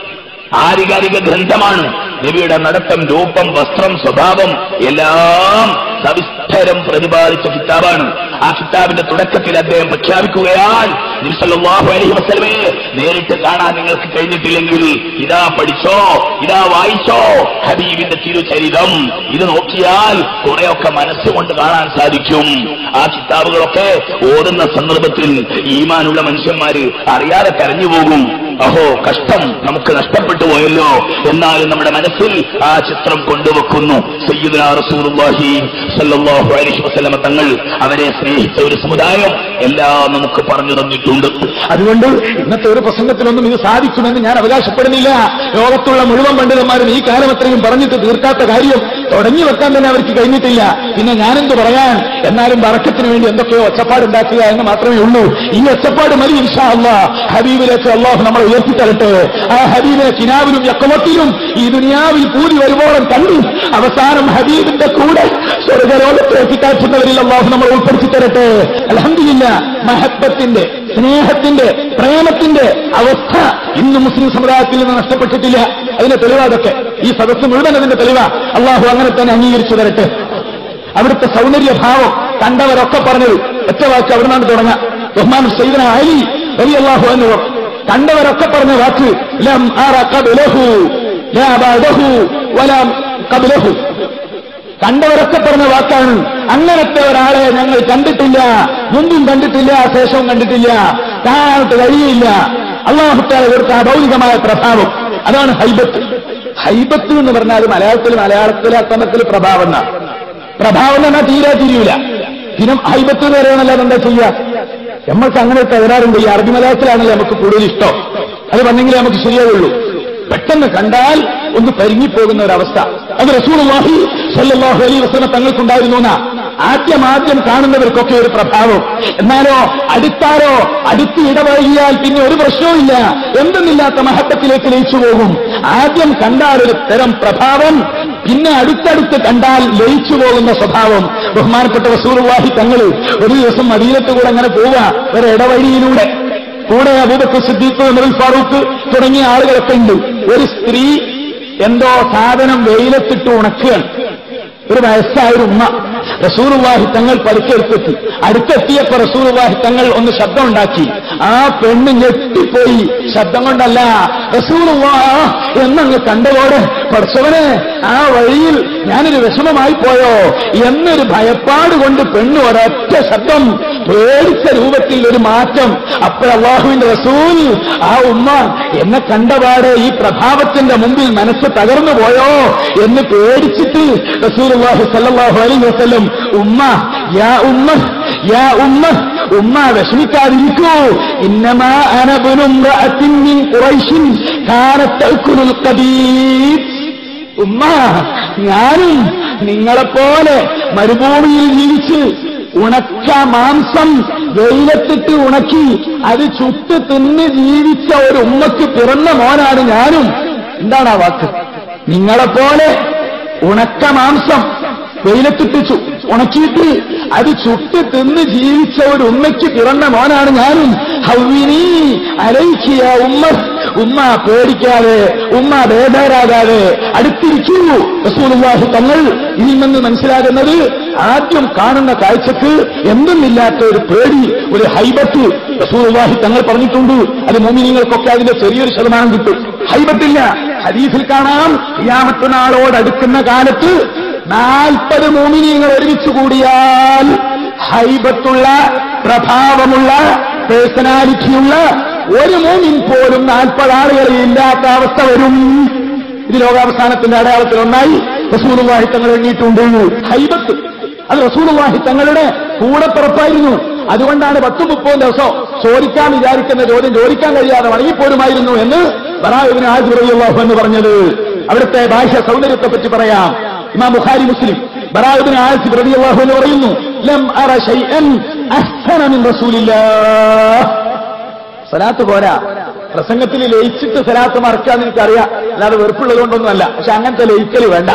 B: ആധികാരിക ഗ്രന്ഥമാണ് നബിയുടെ നടത്തം രൂപം വസ്ത്രം സ്വഭാവം എല്ലാം സവിസ്തരം പ്രതിപാദിച്ച കിതാബാണ് ആ കിതാബിന്റെ തുടക്കത്തിൽ അദ്ദേഹം പ്രഖ്യാപിക്കുകയാണ് നബി സല്ലല്ലാഹു അലൈഹി വസല്ലമയെ നേരിട്ട് കാണാൻ നിങ്ങൾക്ക് കഴിഞ്ഞിട്ടില്ലെങ്കിൽ ഇതാ പഠിച്ചോ ഇതാ വായിച്ചോ ഹബീബിന്റെ തിരുചരിതം ഇത് നോക്കിയാൽ കുറെയൊക്കെ മനസ്സുകൊണ്ട് കാണാൻ സാധിക്കും ആ കിതാബുകളൊക്കെ ഓടുന്ന സന്ദർഭത്തിൽ ഈമാനുള്ള മനുഷ്യന്മാര് അറിയാതെ കരഞ്ഞു പോകും അഹോ കഷ്ടം നമുക്ക് നഷ്ടപ്പെട്ടു പോയല്ലോ എന്നാലും നമ്മുടെ മനസ്സിൽ ആ ചിത്രം കൊണ്ടുവെക്കുന്നു സയ്യിദുനാ റസൂലുള്ളാഹി സല്ലല്ലാഹു അലൈഹി വസല്ലമ തങ്ങൾ അവരെ സ്നേഹിച്ച ഒരു സമുദായം എല്ലാം നമുക്ക് പറഞ്ഞു തന്നിട്ടുണ്ട്
C: അതുകൊണ്ട് ഇന്നത്തെ ഒരു പ്രസംഗത്തിലൊന്നും ഇത് സാധിക്കുമെന്ന് ഞാൻ അവകാശപ്പെടുന്നില്ല ലോകത്തുള്ള മുഴുവൻ പണ്ഡിതന്മാരും ഈ കാലം അത്രയും പറഞ്ഞിട്ട് തീർക്കാത്ത കാര്യം തുടങ്ങി വെക്കാൻ തന്നെ അവർക്ക് കഴിഞ്ഞിട്ടില്ല പിന്നെ ഞാനെന്ത് പറയാൻ എന്നാലും വറക്കത്തിന് വേണ്ടി എന്തൊക്കെയോ ഒച്ചപ്പാടുണ്ടാക്കുക എന്ന് മാത്രമേ ഉള്ളൂ ഈ ഒച്ചപ്പാട് മതി ഇൻഷാ അല്ലാ ഹബീബിലേക്ക് അള്ളാഹു നമ്മളെ ഉയർത്തിത്തരട്ടെ ആ ഹബീബിനെ കിനാവിലും യക്കമത്തിലും ഈ ദുനിയാവിൽ പൂരി വരുവോളം കണ്ടു അവസാനം ഹബീബിന്റെ കൂടെ സ്വർഗലോകത്തേക്ക് കാറ്റുന്നവരിൽ അള്ളാഹു നമ്മളെ ഉൾപ്പെടുത്തി തരട്ടെ അലഹമില്ല മഹബത്തിന്റെ സ്നേഹത്തിന്റെ പ്രേമത്തിന്റെ അവസ്ഥ ഇന്ന് മുസ്ലിം സമുദായത്തിൽ നിന്ന് നഷ്ടപ്പെട്ടിട്ടില്ല അതിന്റെ തെളിവാതൊക്കെ ഈ സദസ്സ് മുഴുവൻ അതിന്റെ തെളിവാ അള്ളാഹു അങ്ങനെ തന്നെ അംഗീകരിച്ചു തരട്ടെ അവിടുത്തെ സൗന്ദര്യഭാവം കണ്ടവരൊക്കെ പറഞ്ഞത് ഒറ്റ വാക്ക് അവിടെ നിന്നാണ് തുടങ്ങാം ബഹ്മാൻ സൈദന അലി അലി അള്ളാഹു എന്ന് കണ്ടവരൊക്കെ പറഞ്ഞ വാക്ക് ലം അറ ഖബ്ലഹു ലാ ബഅദഹു വലാ ഖബ്ലഹു കണ്ടവരൊക്കെ പറഞ്ഞ വാക്കാണ് അങ്ങനത്തെ ഒരാളെ ഞങ്ങൾ കണ്ടിട്ടില്ല മുമ്പും കണ്ടിട്ടില്ല ശേഷവും കണ്ടിട്ടില്ല കാണാനായിട്ട് കഴിയില്ല അള്ളാഹുത്താല കൊടുത്ത ആ ഭൗതികമായ പ്രഭാവം അതാണ് ഹൈബത്ത് ഹൈബത്ത് എന്ന് പറഞ്ഞാൽ മലയാളത്തിൽ മലയാളത്തിലെ അത്തമത്തിൽ പ്രഭാവം എന്നാണ് പ്രഭാവം എന്ന് പറഞ്ഞാൽ തീരെ തിരിയൂല പിന്നെ ഹൈബത്ത് എന്ന് പറയുന്നല്ലാതെ എന്താ ചെയ്യുക നമ്മൾക്ക് അങ്ങനെ തകരാറുണ്ട് ഈ അറബി മലയാളത്തിലാണല്ലോ നമുക്ക് കൂടുതൽ ഇഷ്ടം അത് പറഞ്ഞെങ്കിലേ നമുക്ക് ശരിയാവുള്ളൂ പെട്ടെന്ന് കണ്ടാൽ ഒന്ന് പരിങ്ങിപ്പോകുന്ന ഒരവസ്ഥ അത് റസൂലുള്ളാഹി സല്ലല്ലാഹു അലൈഹി വസല്ലം തങ്ങൾക്കുണ്ടായിരുന്നു എന്നാ ആദ്യം ആദ്യം കാണുന്നവർക്കൊക്കെ ഒരു പ്രഭാവം എന്നാലോ അടുത്താരോ അടുത്ത് ഇടപഴകിയാൽ പിന്നെ ഒരു പ്രശ്നവുമില്ല എന്തെന്നില്ലാത്ത മഹത്വത്തിലേക്ക് ലയിച്ചു പോകും ആദ്യം കണ്ടാൽ ഒരു തരം പ്രഭാവം പിന്നെ അടുത്തടുത്ത് കണ്ടാൽ ലയിച്ചു പോകുന്ന സ്വഭാവം ബഹുമാനപ്പെട്ട റസൂലുള്ളാഹി തങ്ങൾ ഒരു ദിവസം മദീനത്ത് കൂടെ അങ്ങനെ പോവുക ഒരു ഇടവഴിയിലൂടെ കൂടെ അബൂബക്കർ സിദ്ദീഖ് ഉമറുൽ ഫാറൂഖ് തുടങ്ങിയ ആളുകളൊക്കെ ഉണ്ട് ഒരു സ്ത്രീ എന്തോ സാധനം വെയിലത്തിട്ട് ഉണക്കുകയാണ് ഒരു വയസ്സായ ഒരു ഉമ്മ റസൂറുവാഹി തങ്ങൾ പതുക്കെടുത്തെത്തി അടുത്തെത്തിയപ്പോ റസൂറുവാഹി തങ്ങൾ ഒന്ന് ശബ്ദം ഉണ്ടാക്കി ആ പെണ്ണ് ഞെട്ടിപ്പോയി ശബ്ദം കൊണ്ടല്ല റസൂറുവാ എന്നങ്ങ് കണ്ടതോടെ പഠിച്ചവനെ ആ വഴിയിൽ ഞാനൊരു വിഷമമായി പോയോ എന്നൊരു ഭയപ്പാട് കൊണ്ട് പെണ്ണ് ഒരൊറ്റ ശബ്ദം പേടിച്ച രൂപത്തിൽ ഒരു മാറ്റം അപ്പോൾ അള്ളാഹുവിന്റെ റസൂൽ ആ ഉമ്മ എന്നെ കണ്ടപാടെ ഈ പ്രഭാവത്തിന്റെ മുമ്പിൽ മനസ്സ് തകർന്നു പോയോ എന്ന് പേടിച്ചിട്ട് റസൂൽ സല്ലല്ലാഹു അലൈഹി വസല്ലം ഉമ്മ യാ ഉമ്മ യാ ഉമ്മ ഉമ്മ വിഷമിക്കാതിരിക്കൂ ഇന്നമാ അനബുനും മിൻ ഖുറൈശിൻ കാനത്ത് തഅക്കുലുൽ ഖദീദ് ഉമ്മ ഞാനും നിങ്ങളെപ്പോലെ മരുഭൂമിയിൽ ജീവിച്ച് ഉണക്ക മാംസം വെയിലത്തിട്ട് ഉണക്കി അത് ചുട്ട് തിന്ന് ജീവിച്ച ഒരു ഉമ്മക്ക് പിറന്ന മോനാണ് ഞാനും എന്താണ് ആ വാക്ക് നിങ്ങളെപ്പോലെ ഉണക്ക മാംസം വെയിലത്തിട്ട് ചു- ഉണക്കിയിട്ട് അത് ചുട്ട് തിന്ന് ജീവിച്ച ഒരു ഉമ്മയ്ക്ക് പിറന്ന മോനാണ് ഞാനും ഹൗവിനി അലയിക്കിയ ഉമ്മ ഉമ്മ പേടിക്കാതെ ഉമ്മ ബേദാരാകാതെ അടുത്തിരിക്കൂ റസൂലുള്ളാഹി തങ്ങൾ ഇതിൽ നിന്ന് മനസ്സിലാകുന്നത് ആദ്യം കാണുന്ന കാഴ്ചക്ക് എന്തെന്നില്ലാത്ത ഒരു പേടി ഒരു ഹൈബത്ത് റസൂലുള്ളാഹി തങ്ങൾ പറഞ്ഞിട്ടുണ്ട് അത് മോമിനിങ്ങൾക്കൊക്കെ അതിന്റെ ചെറിയൊരു ശതമാനം കിട്ടും ഹൈബത്തില്ല ഹദീസിൽ കാണാം ഖിയാമത്ത് നാളോട് അടുക്കുന്ന കാലത്ത് നാൽപ്പത് മോമിനിയങ്ങൾ ഒരുമിച്ച് കൂടിയാൽ ഹൈബത്തുള്ള പ്രഭാവമുള്ള പേഴ്സണാലിറ്റിയുള്ള ഒരു മോമിൻ പോലും നാൽപ്പത് ആളുകളിൽ ഇല്ലാത്ത അവസ്ഥ വരും ഇത് ലോകാവസാനത്തിന്റെ അടയാളത്തിൽ ഒന്നായി റസൂലുള്ളാഹി തങ്ങൾ എണ്ണിയിട്ടുണ്ട് ഹൈബത്ത് അത് റസൂലുള്ളാഹി തങ്ങളുടെ കൂടപ്പിറപ്പായിരുന്നു അതുകൊണ്ടാണ് പത്തും മുപ്പതും ദിവസം ചോദിക്കാൻ വിചാരിക്കുന്ന ചോദ്യം ചോദിക്കാൻ കഴിയാതെ വണങ്ങിപ്പോരുമായിരുന്നു എന്ന് ബറാബിന് ആജ് റളിയല്ലാഹു എന്ന് പറഞ്ഞത് അവിടുത്തെ ഭാഷ സൗന്ദര്യത്തെ പറ്റി പറയാം ഇമാം ബുഖാരി മുസ്ലിം ബറാബിന് ആജ് റളിയല്ലാഹു എന്ന് പറയുന്നു ലം അറ ശൈഅൻ അഹ്സന മിൻ റസൂലില്ലാഹ് സലാത്ത് പോരാ പ്രസംഗത്തിൽ ലയിച്ചിട്ട് സലാത്ത് മറക്കാന്ന് എനിക്കറിയാം അല്ലാതെ വെറുപ്പുള്ളത് കൊണ്ടൊന്നുമല്ല പക്ഷെ അങ്ങനത്തെ ലയിക്കൽ വേണ്ട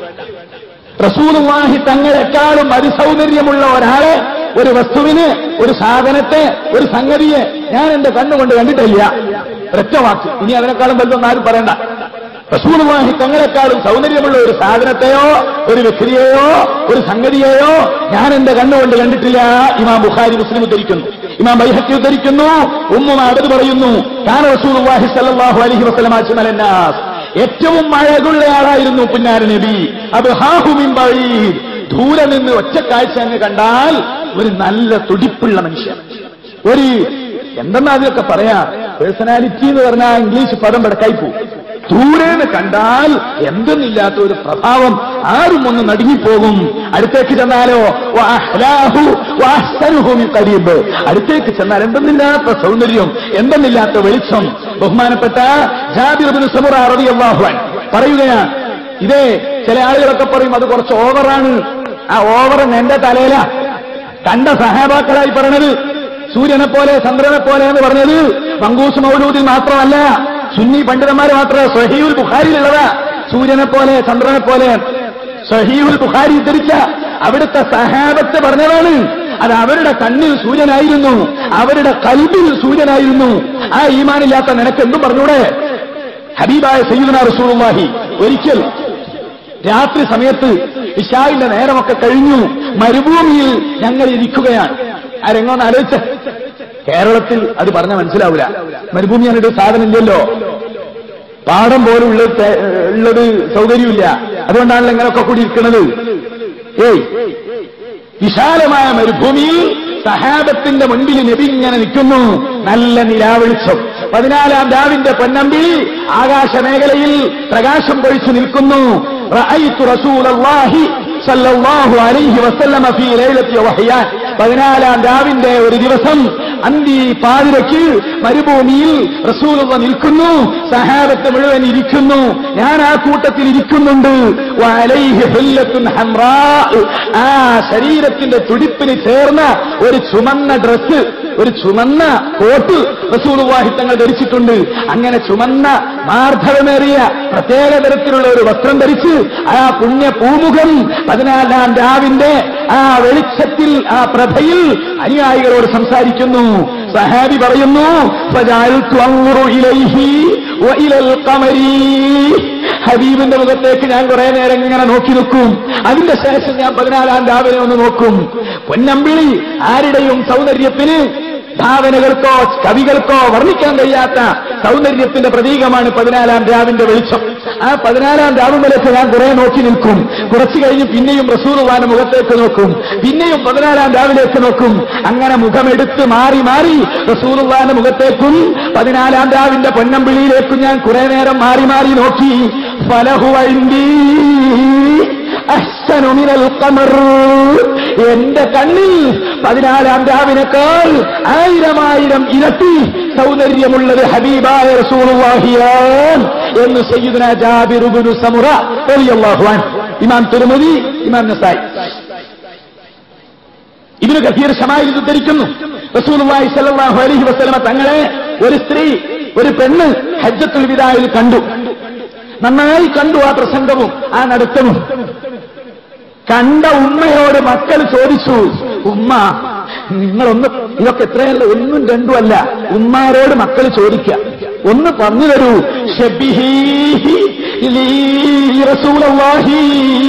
C: റസൂലുള്ളാഹി തങ്ങളെക്കാളും അതിസൗന്ദര്യമുള്ള ഒരാളെ ഒരു വസ്തുവിന് ഒരു സാധനത്തെ ഒരു സംഗതിയെ ഞാൻ എന്റെ കണ്ണുകൊണ്ട് കണ്ടിട്ടില്ല ഒരൊറ്റ വാക്ക് ഇനി അതിനേക്കാളും വലുതൊന്നും ആരും പറയണ്ട റസൂലുള്ളാഹി തങ്ങളെക്കാളും സൗന്ദര്യമുള്ള ഒരു സാധനത്തെയോ ഒരു വ്യക്തിയെയോ ഒരു സംഗതിയെയോ ഞാൻ എന്റെ കണ്ണുകൊണ്ട് കണ്ടിട്ടില്ല ഇമാം ബുഖാരി മുസ്ലിം ഉദ്ധരിക്കുന്നു ഇമാം ബൈഹക്കി ഉദ്ധരിക്കുന്നു ഉമ്മ അടത് പറയുന്നു കാന റസൂലുള്ളാഹി സല്ലല്ലാഹു അലൈഹി വസല്ലം അജ്മലന്നാസ് ഏറ്റവും അഴകുള്ള ആളായിരുന്നു പുന്നാര നബി അത് ഹാഹുമിൻ ദൂരെ നിന്ന് ഒറ്റ കാഴ്ച അങ്ങ് കണ്ടാൽ ഒരു നല്ല തുടിപ്പുള്ള മനുഷ്യൻ ഒരു എന്തെന്നാ അതിലൊക്കെ പറയാ പേഴ്സണാലിറ്റി എന്ന് പറഞ്ഞാൽ ഇംഗ്ലീഷ് പദം പിടക്കായി പോവും ദൂരേന്ന് കണ്ടാൽ എന്തെന്നില്ലാത്ത ഒരു പ്രഭാവം ആരും ഒന്ന് നടുങ്ങിപ്പോകും അടുത്തേക്ക് ചെന്നാലോ വഅഹ്ലാഹു വഅഹ്സനുഹു മിൻ ഖരീബ് അടുത്തേക്ക് ചെന്നാൽ എന്തെന്നില്ലാത്ത സൗന്ദര്യം എന്തെന്നില്ലാത്ത വെളിച്ചം ബഹുമാനപ്പെട്ട ജാബിർ ഇബ്നു സമുറ റളിയല്ലാഹു അൻഹു പറയുകയാണ് ഇതേ ചില ആളുകളൊക്കെ പറയും അത് കുറച്ച് ഓവറാണ് ആ ഓവർ എന്റെ തലയില കണ്ട സഹാബാക്കളായി പറഞ്ഞത് സൂര്യനെ പോലെ ചന്ദ്രനെ പോലെ എന്ന് പറഞ്ഞത് മങ്കൂസ് മൗലൂദിൽ മാത്രമല്ല സുന്നി പണ്ഡിതന്മാര് മാത്രമേ സഹീഉൽ ബുഖാരിയിലുള്ളതാ സൂര്യനെ പോലെ ചന്ദ്രനെ പോലെ സഹീഉൽ ബുഖാരി ധരിച്ച അവിടുത്തെ സഹാബത്ത് പറഞ്ഞതാണ് അത് അവരുടെ കണ്ണിൽ സൂര്യനായിരുന്നു അവരുടെ കൽബിൽ സൂര്യനായിരുന്നു ആ ഈമാനില്ലാത്ത നിനക്ക് എന്തും പറഞ്ഞൂടെ ഹബീബായ സയ്യിദുന റസൂലുള്ളാഹി ഒരിക്കൽ രാത്രി സമയത്ത് ഇഷായിന്റെ നേരമൊക്കെ കഴിഞ്ഞു മരുഭൂമിയിൽ ഞങ്ങൾ ഇരിക്കുകയാണ് ആ രംഗം ഒന്ന് ആലോചിച്ച് കേരളത്തിൽ അത് പറഞ്ഞ മനസ്സിലാവില്ല മരുഭൂമി എന്നിട്ട് സാധനം ഇല്ലല്ലോ പാടം പോലും ഉള്ള തെ- ഉള്ളത് സൗകര്യമില്ല അതുകൊണ്ടാണല്ലോ ഇങ്ങനെയൊക്കെ കൂടി ഇരിക്കുന്നത് ഏയ് വിശാലമായ മരുഭൂമിയിൽ സഹാബത്തിന്റെ മുൻപിൽ നബി ഇങ്ങനെ നിൽക്കുന്നു നല്ല നിലാവെളിച്ചം പതിനാലാം രാവിന്റെ പൊന്നമ്പി ആകാശമേഖലയിൽ പ്രകാശം പൊഴിച്ചു നിൽക്കുന്നു റഅയ്തു റസൂലല്ലാഹി സല്ലല്ലാഹു അലൈഹി വസല്ലമ ഫീ ലൈലത്തി വഹ്യാൻ പതിനാലാം രാവിന്റെ ഒരു ദിവസം അന്തി പാതിരയ്ക്ക് മരുഭൂമിയിൽ റസൂലുള്ള നിൽക്കുന്നു സഹാബത്ത് മുഴുവൻ ഇരിക്കുന്നു ഞാൻ ആ കൂട്ടത്തിൽ ഇരിക്കുന്നുണ്ട് വഅലൈഹി ഹില്ലത്തുൻ ഹംറാ ആ ശരീരത്തിന്റെ തുടിപ്പിന് ചേർന്ന ഒരു ചുമന്ന ഡ്രസ്സ് ഒരു ചുമന്ന കോട്ട് റസൂലുള്ളാഹി തങ്ങൾ ധരിച്ചിട്ടുണ്ട് അങ്ങനെ ചുമന്ന മാർദ്ധവമേറിയ പ്രത്യേക തരത്തിലുള്ള ഒരു വസ്ത്രം ധരിച്ച് ആ പുണ്യ പൂമുഖം പതിനാലാം രാവിന്റെ ആ വെളിച്ചത്തിൽ ആ പ്രഭയിൽ അനുയായികളോട് സംസാരിക്കുന്നു സഹാബി പറയുന്നു ഫജഅൽതു അൻദുറു ഇലൈഹി വഇലൽ ഖമരി ഹബീബിന്റെ മുഖത്തേക്ക് ഞാൻ കുറെ നേരം ഇങ്ങനെ നോക്കി നിൽക്കും അതിന്റെ ശേഷം ഞാൻ പതിനാലാം രാവിലെ ഒന്ന് നോക്കും പൊന്നമ്പിളി ആരുടെയും സൗന്ദര്യത്തിന് ഭാവനകൾക്കോ കവികൾക്കോ വർണ്ണിക്കാൻ കഴിയാത്ത സൗന്ദര്യത്തിന്റെ പ്രതീകമാണ് പതിനാലാം രാവിന്റെ വെളിച്ചം ആ പതിനാലാം രാവുമ്പോഴേക്ക് ഞാൻ കുറെ നോക്കി നിൽക്കും കുറച്ചു കഴിഞ്ഞ് പിന്നെയും റസൂറുവാന്റെ മുഖത്തേക്ക് നോക്കും പിന്നെയും പതിനാലാം രാവിലേക്ക് നോക്കും അങ്ങനെ മുഖമെടുത്ത് മാറി മാറി റസൂറുവാന്റെ മുഖത്തേക്കും പതിനാലാം രാവിന്റെ പൊന്നമ്പിളിയിലേക്കും ഞാൻ കുറെ നേരം മാറി മാറി നോക്കി ഫലഹുവൈന്തി അഹ്സനു മിനൽ ഖമർ എന്റെ കണ്ണിൽ പതിനാലാം രാവിനേക്കാൾ ആയിരം ആയിരം ഇരട്ടി സൗന്ദര്യമുള്ളത് ഹബീബായ റസൂലുള്ളാഹിയാൻ എന്ന് സയ്യിദുന ജാബിർ ഇബ്നു സമുറ റളിയല്ലാഹു അൻഹു ഇമാം തിരുമതി ഇമാം നസായി ഇബ്നു കസീർ ഷമായിൽ ഉദ്ധരിക്കുന്നു റസൂലുള്ളാഹി സ്വല്ലല്ലാഹു അലൈഹി വസല്ലമ തങ്ങളെ ഒരു സ്ത്രീ ഒരു പെണ്ണ് ഹജ്ജത്തുൽ വിദായിൽ കണ്ടു നന്നായി കണ്ടു ആ പ്രസംഗവും ആ നടത്തവും കണ്ട ഉമ്മയോട് മക്കൾ ചോദിച്ചു ഉമ്മ നിങ്ങളൊന്ന് ഇതൊക്കെ എത്രയല്ല ഒന്നും രണ്ടും അല്ല ഉമ്മാരോട് മക്കൾ ചോദിക്കുക ഒന്ന് പറഞ്ഞു തരൂ ഷബിഹീഹി ലീ റസൂലല്ലാഹി